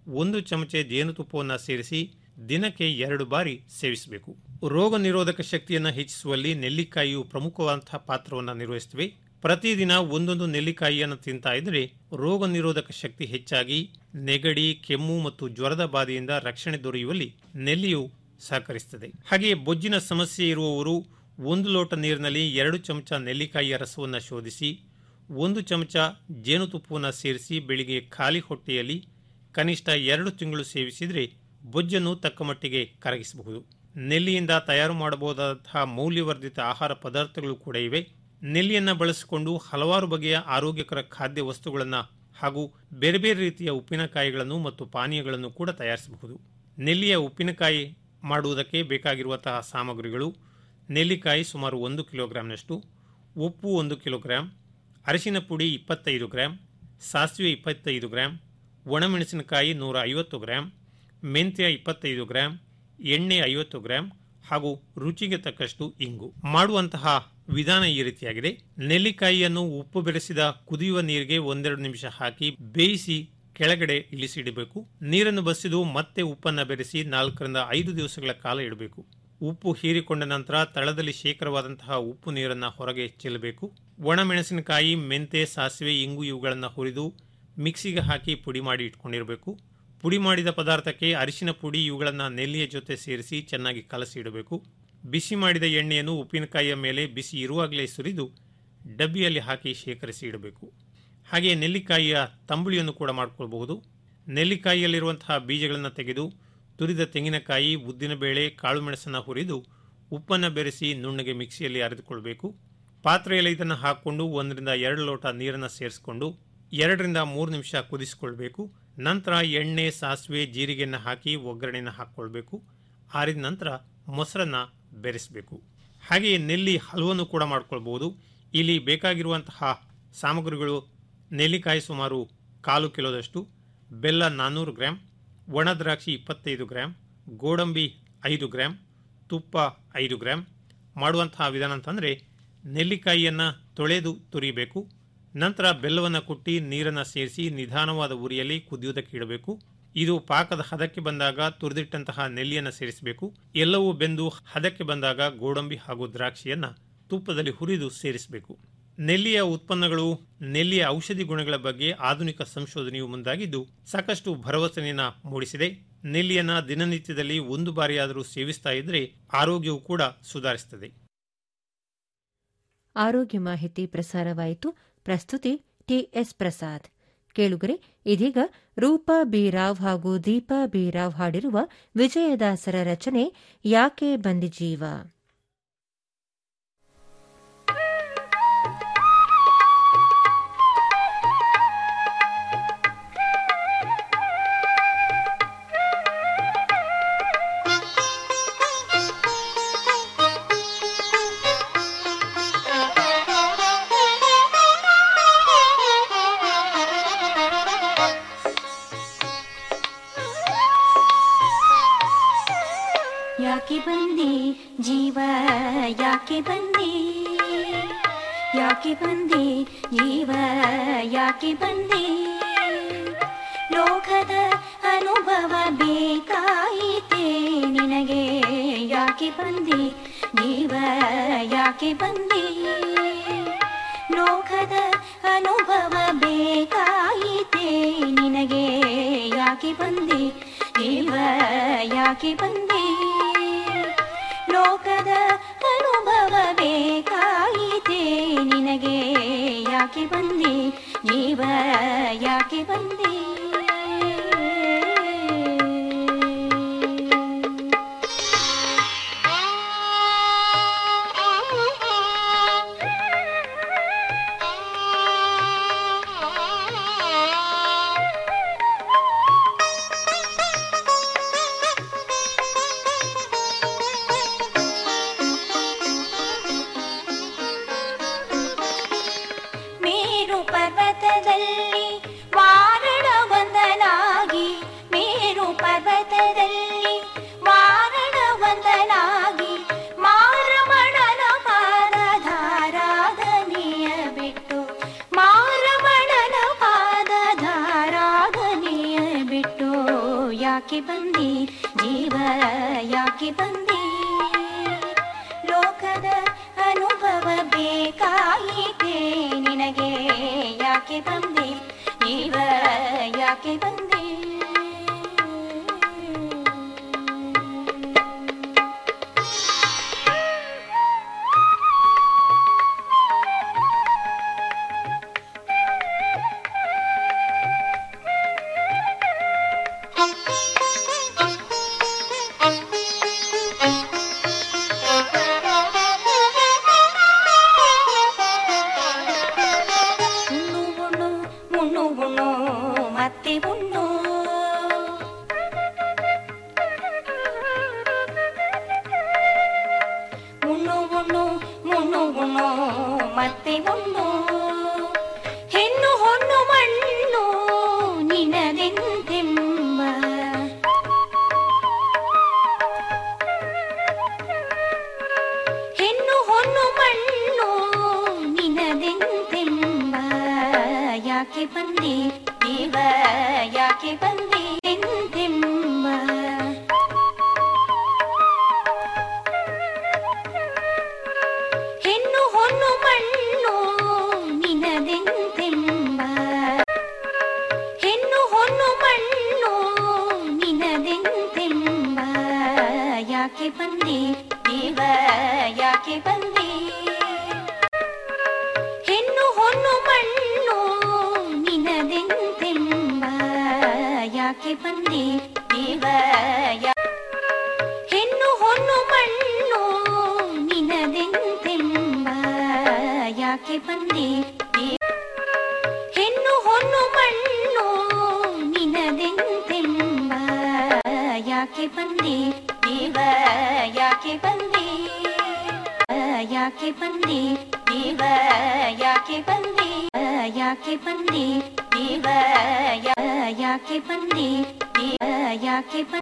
ಒಂದು ಚಮಚೆ ಜೇನುತುಪ್ಪವನ್ನು ಸೇರಿಸಿ ದಿನಕ್ಕೆ ಎರಡು ಬಾರಿ ಸೇವಿಸಬೇಕು ರೋಗ ನಿರೋಧಕ ಶಕ್ತಿಯನ್ನು ಹೆಚ್ಚಿಸುವಲ್ಲಿ ನೆಲ್ಲಿಕಾಯಿಯು ಪ್ರಮುಖವಾದಂತಹ ಪಾತ್ರವನ್ನು ನಿರ್ವಹಿಸುತ್ತವೆ ಪ್ರತಿದಿನ ಒಂದೊಂದು ನೆಲ್ಲಿಕಾಯಿಯನ್ನು ತಿಂತಾ ಇದ್ರೆ ರೋಗ ನಿರೋಧಕ ಶಕ್ತಿ ಹೆಚ್ಚಾಗಿ ನೆಗಡಿ ಕೆಮ್ಮು ಮತ್ತು ಜ್ವರದ ಬಾಧೆಯಿಂದ ರಕ್ಷಣೆ ದೊರೆಯುವಲ್ಲಿ ನೆಲ್ಲಿಯು ಸಹಕರಿಸುತ್ತದೆ ಹಾಗೆಯೇ ಬೊಜ್ಜಿನ ಸಮಸ್ಯೆ ಇರುವವರು ಒಂದು ಲೋಟ ನೀರಿನಲ್ಲಿ ಎರಡು ಚಮಚ ನೆಲ್ಲಿಕಾಯಿಯ ರಸವನ್ನು ಶೋಧಿಸಿ ಒಂದು ಚಮಚ ಜೇನುತುಪ್ಪವನ್ನು ಸೇರಿಸಿ ಬೆಳಿಗ್ಗೆ ಖಾಲಿ ಹೊಟ್ಟೆಯಲ್ಲಿ ಕನಿಷ್ಠ ಎರಡು ತಿಂಗಳು ಸೇವಿಸಿದರೆ ಬೊಜ್ಜನ್ನು ತಕ್ಕ ಮಟ್ಟಿಗೆ ಕರಗಿಸಬಹುದು ನೆಲ್ಲಿಯಿಂದ ತಯಾರು ಮಾಡಬಹುದಾದಂತಹ ಮೌಲ್ಯವರ್ಧಿತ ಆಹಾರ ಪದಾರ್ಥಗಳು ಕೂಡ ಇವೆ ನೆಲ್ಲಿಯನ್ನು ಬಳಸಿಕೊಂಡು ಹಲವಾರು ಬಗೆಯ ಆರೋಗ್ಯಕರ ಖಾದ್ಯ ವಸ್ತುಗಳನ್ನು ಹಾಗೂ ಬೇರೆ ಬೇರೆ ರೀತಿಯ ಉಪ್ಪಿನಕಾಯಿಗಳನ್ನು ಮತ್ತು ಪಾನೀಯಗಳನ್ನು ಕೂಡ ತಯಾರಿಸಬಹುದು ನೆಲ್ಲಿಯ ಉಪ್ಪಿನಕಾಯಿ ಮಾಡುವುದಕ್ಕೆ ಬೇಕಾಗಿರುವಂತಹ ಸಾಮಗ್ರಿಗಳು ನೆಲ್ಲಿಕಾಯಿ ಸುಮಾರು ಒಂದು ಕಿಲೋಗ್ರಾಂನಷ್ಟು ಉಪ್ಪು ಒಂದು ಕಿಲೋಗ್ರಾಂ ಅರಿಶಿನ ಪುಡಿ ಇಪ್ಪತ್ತೈದು ಗ್ರಾಂ ಸಾಸಿವೆ ಇಪ್ಪತ್ತೈದು ಗ್ರಾಂ ಒಣಮೆಣಸಿನಕಾಯಿ ನೂರ ಐವತ್ತು ಗ್ರಾಂ ಮೆಂತ್ಯ ಇಪ್ಪತ್ತೈದು ಗ್ರಾಂ ಎಣ್ಣೆ ಐವತ್ತು ಗ್ರಾಂ ಹಾಗೂ ರುಚಿಗೆ ತಕ್ಕಷ್ಟು ಇಂಗು ಮಾಡುವಂತಹ ವಿಧಾನ ಈ ರೀತಿಯಾಗಿದೆ ನೆಲ್ಲಿಕಾಯಿಯನ್ನು ಉಪ್ಪು ಬೆರೆಸಿದ ಕುದಿಯುವ ನೀರಿಗೆ ಒಂದೆರಡು ನಿಮಿಷ ಹಾಕಿ ಬೇಯಿಸಿ ಕೆಳಗಡೆ ಇಳಿಸಿಡಬೇಕು ನೀರನ್ನು ಬಸಿದು ಮತ್ತೆ ಉಪ್ಪನ್ನು ಬೆರೆಸಿ ನಾಲ್ಕರಿಂದ ಐದು ದಿವಸಗಳ ಕಾಲ ಇಡಬೇಕು ಉಪ್ಪು ಹೀರಿಕೊಂಡ ನಂತರ ತಳದಲ್ಲಿ ಶೇಖರವಾದಂತಹ ಉಪ್ಪು ನೀರನ್ನು ಹೊರಗೆ ಚೆಲ್ಲಬೇಕು ಒಣಮೆಣಸಿನಕಾಯಿ ಮೆಂತೆ ಸಾಸಿವೆ ಇಂಗು ಇವುಗಳನ್ನು ಹುರಿದು ಮಿಕ್ಸಿಗೆ ಹಾಕಿ ಪುಡಿ ಮಾಡಿ ಇಟ್ಕೊಂಡಿರಬೇಕು ಪುಡಿ ಮಾಡಿದ ಪದಾರ್ಥಕ್ಕೆ ಅರಿಶಿನ ಪುಡಿ ಇವುಗಳನ್ನು ನೆಲ್ಲಿಯ ಜೊತೆ ಸೇರಿಸಿ ಚೆನ್ನಾಗಿ ಕಲಸಿ ಇಡಬೇಕು ಬಿಸಿ ಮಾಡಿದ ಎಣ್ಣೆಯನ್ನು ಉಪ್ಪಿನಕಾಯಿಯ ಮೇಲೆ ಬಿಸಿ ಇರುವಾಗಲೇ ಸುರಿದು ಡಬ್ಬಿಯಲ್ಲಿ ಹಾಕಿ ಶೇಖರಿಸಿ ಇಡಬೇಕು ಹಾಗೆಯೇ ನೆಲ್ಲಿಕಾಯಿಯ ತಂಬುಳಿಯನ್ನು ಕೂಡ ಮಾಡಿಕೊಳ್ಬಹುದು ನೆಲ್ಲಿಕಾಯಿಯಲ್ಲಿರುವಂತಹ ಬೀಜಗಳನ್ನು ತೆಗೆದು ತುರಿದ ತೆಂಗಿನಕಾಯಿ ಉದ್ದಿನಬೇಳೆ ಕಾಳು ಮೆಣಸನ್ನು ಹುರಿದು ಉಪ್ಪನ್ನು ಬೆರೆಸಿ ನುಣ್ಣಗೆ ಮಿಕ್ಸಿಯಲ್ಲಿ ಅರೆದುಕೊಳ್ಬೇಕು ಪಾತ್ರೆಯಲ್ಲಿ ಇದನ್ನು ಹಾಕಿಕೊಂಡು ಒಂದರಿಂದ ಎರಡು ಲೋಟ ನೀರನ್ನು ಸೇರಿಸಿಕೊಂಡು ಎರಡರಿಂದ ಮೂರು ನಿಮಿಷ ಕುದಿಸಿಕೊಳ್ಬೇಕು ನಂತರ ಎಣ್ಣೆ ಸಾಸಿವೆ ಜೀರಿಗೆಯನ್ನು ಹಾಕಿ ಒಗ್ಗರಣೆಯನ್ನು ಹಾಕ್ಕೊಳ್ಬೇಕು ಆರಿದ ನಂತರ ಮೊಸರನ್ನು ಬೆರೆಸಬೇಕು ಹಾಗೆಯೇ ನೆಲ್ಲಿ ಹಲವನ್ನು ಕೂಡ ಮಾಡ್ಕೊಳ್ಬಹುದು ಇಲ್ಲಿ ಬೇಕಾಗಿರುವಂತಹ ಸಾಮಗ್ರಿಗಳು ನೆಲ್ಲಿಕಾಯಿ ಸುಮಾರು ಕಾಲು ಕಿಲೋದಷ್ಟು ಬೆಲ್ಲ ನಾನ್ನೂರು ಗ್ರಾಂ ಒಣ ದ್ರಾಕ್ಷಿ ಇಪ್ಪತ್ತೈದು ಗ್ರಾಂ ಗೋಡಂಬಿ ಐದು ಗ್ರಾಂ ತುಪ್ಪ ಐದು ಗ್ರಾಂ ಮಾಡುವಂತಹ ವಿಧಾನ ಅಂತಂದರೆ ನೆಲ್ಲಿಕಾಯಿಯನ್ನು ತೊಳೆದು ತುರಿಬೇಕು ನಂತರ ಬೆಲ್ಲವನ್ನು ಕುಟ್ಟಿ ನೀರನ್ನು ಸೇರಿಸಿ ನಿಧಾನವಾದ ಉರಿಯಲ್ಲಿ ಕುದಿಯುವುದಕ್ಕೆ ಇಡಬೇಕು ಇದು ಪಾಕದ ಹದಕ್ಕೆ ಬಂದಾಗ ತುರಿದಿಟ್ಟಂತಹ ನೆಲ್ಲಿಯನ್ನು ಸೇರಿಸಬೇಕು ಎಲ್ಲವೂ ಬೆಂದು ಹದಕ್ಕೆ ಬಂದಾಗ ಗೋಡಂಬಿ ಹಾಗೂ ದ್ರಾಕ್ಷಿಯನ್ನ ತುಪ್ಪದಲ್ಲಿ ಹುರಿದು ಸೇರಿಸಬೇಕು ನೆಲ್ಲಿಯ ಉತ್ಪನ್ನಗಳು ನೆಲ್ಲಿಯ ಔಷಧಿ ಗುಣಗಳ ಬಗ್ಗೆ ಆಧುನಿಕ ಸಂಶೋಧನೆಯು ಮುಂದಾಗಿದ್ದು ಸಾಕಷ್ಟು ಭರವಸೆಯನ್ನ ಮೂಡಿಸಿದೆ ನೆಲ್ಲಿಯನ್ನ ದಿನನಿತ್ಯದಲ್ಲಿ ಒಂದು ಬಾರಿಯಾದರೂ ಸೇವಿಸ್ತಾ ಇದ್ರೆ ಆರೋಗ್ಯವು ಕೂಡ ಸುಧಾರಿಸುತ್ತದೆ ಆರೋಗ್ಯ ಮಾಹಿತಿ ಪ್ರಸಾರವಾಯಿತು ಪ್ರಸ್ತುತಿ ಟಿಎಸ್ ಪ್ರಸಾದ್ ಕೇಳುಗರೆ ಇದೀಗ ರೂಪಾ ಬಿ ರಾವ್ ಹಾಗೂ ದೀಪಾ ಬಿ ರಾವ್ ಹಾಡಿರುವ ವಿಜಯದಾಸರ ರಚನೆ ಯಾಕೆ ಬಂದಿಜೀವ ಯಾಕೆ ಬಂದೆ ಜೀವ ಯಾಕೆ ಬಂದೆ ಯಾಕೆ ಬಂದೆ ಜೀವ ಯಾಕೆ ಬಂದೆ ಲೋಕದ ಅನುಭವ ಬೇಕಾಯಿತೆ ನಿನಗೆ ಯಾಕೆ ಬಂದೆ ಜೀವ ಯಾಕೆ ಬಂದೆ ಲೋಕದ ಅನುಭವ ಬೇಕಾಯಿತೆ ನಿನಗೆ ಯಾಕೆ ಬಂದೆ ಜೀವ ಯಾಕೆ ಬಂದೆ ಲೋಕದ ಅನುಭವ ಬೇಕಾಯಿತೆ ನಿನಗೆ ಯಾಕೆ ಬಂದೆ ಜೀವ ಯಾಕೆ ಬಂದೆ ಮೇರು ಪರ್ವತದಲ್ಲಿ ವಾರಣವಂತ ಬಂದೆ ಜೀವ ಯಾಕೆ ಬಂದೆ ಲೋಕದ ಅನುಭವ ಬೇಕಾಯಿತೆ ನಿನಗೆ ಯಾಕೆ ಬಂದೆ ಜೀವ ಯಾಕೆ ಬಂದೆ ಉಣ್ಣು ಉಣ್ಣು ಉಣ್ಣು ಉಣ್ಣು ಮತ್ತೆ ಉಣ್ಣು ಉಣ್ಣು ಉಣ್ಣು ಉಣ್ಣು ಉಣ್ಣು ಮತ್ತೆ ಉಣ್ಣು ಹೆಣ್ಣು ಹೊಣ್ಣು ಮಣ್ಣು ನಿನದೆಂತೆಂಬ ಹೆಣ್ಣು ಹೊಣ್ಣು ಮಣ್ಣು ನಿನದೆಂತೆಂಬ ಯಾಕೆ ಬಂದೆ ದೇವ ಯಾಕೆ ಬಂದೆ ಎಂತೆಂಬ ಹೆಣ್ಣು ಹೊಣ್ಣು ಮಣ್ಣು ನಿನದೆಂತೆಂಬ ಹೆಣ್ಣು ಹೊಣ್ಣು ಮಣ್ಣು ನಿನದೆಂತೆಂಬ ಯಾಕೆ ಬಂದೆ ದೇವ ಯಾಕೆ ಬಂದೆ ಹೆಣ್ಣು ಹೊಣ್ಣು ಮಣ್ಣು ನಿನದೆಂತೆಂಬ ಯಾಕೆ ಬಂದೆ ದೇವ ಯಾ- ಹೆಣ್ಣು ಹೊಣ್ಣು ಮಣ್ಣು ನಿನದೆಂತೆಂಬ ಯಾಕೆ ಬಂದೆ ದೇವ ಹೆಣ್ಣು ಹೊಣ್ಣು ಮಣ್ಣು ನಿನದೆಂತೆಂಬ ಯಾಕೆ ಬಂದೆ ದೇವ ಯಾಕೆ ಬಂದೆ ಯಾಕೆ ಬಂದೆ ದೇವ ಯಾಕೆ ಬಂದೆ ಯಾಕೆ ಬಂದೆ ದೇವ ಯಾ- ಯಾಕೆ ಬಂದೆ ದೇವ ಯಾಕೆ ಬಂದೆ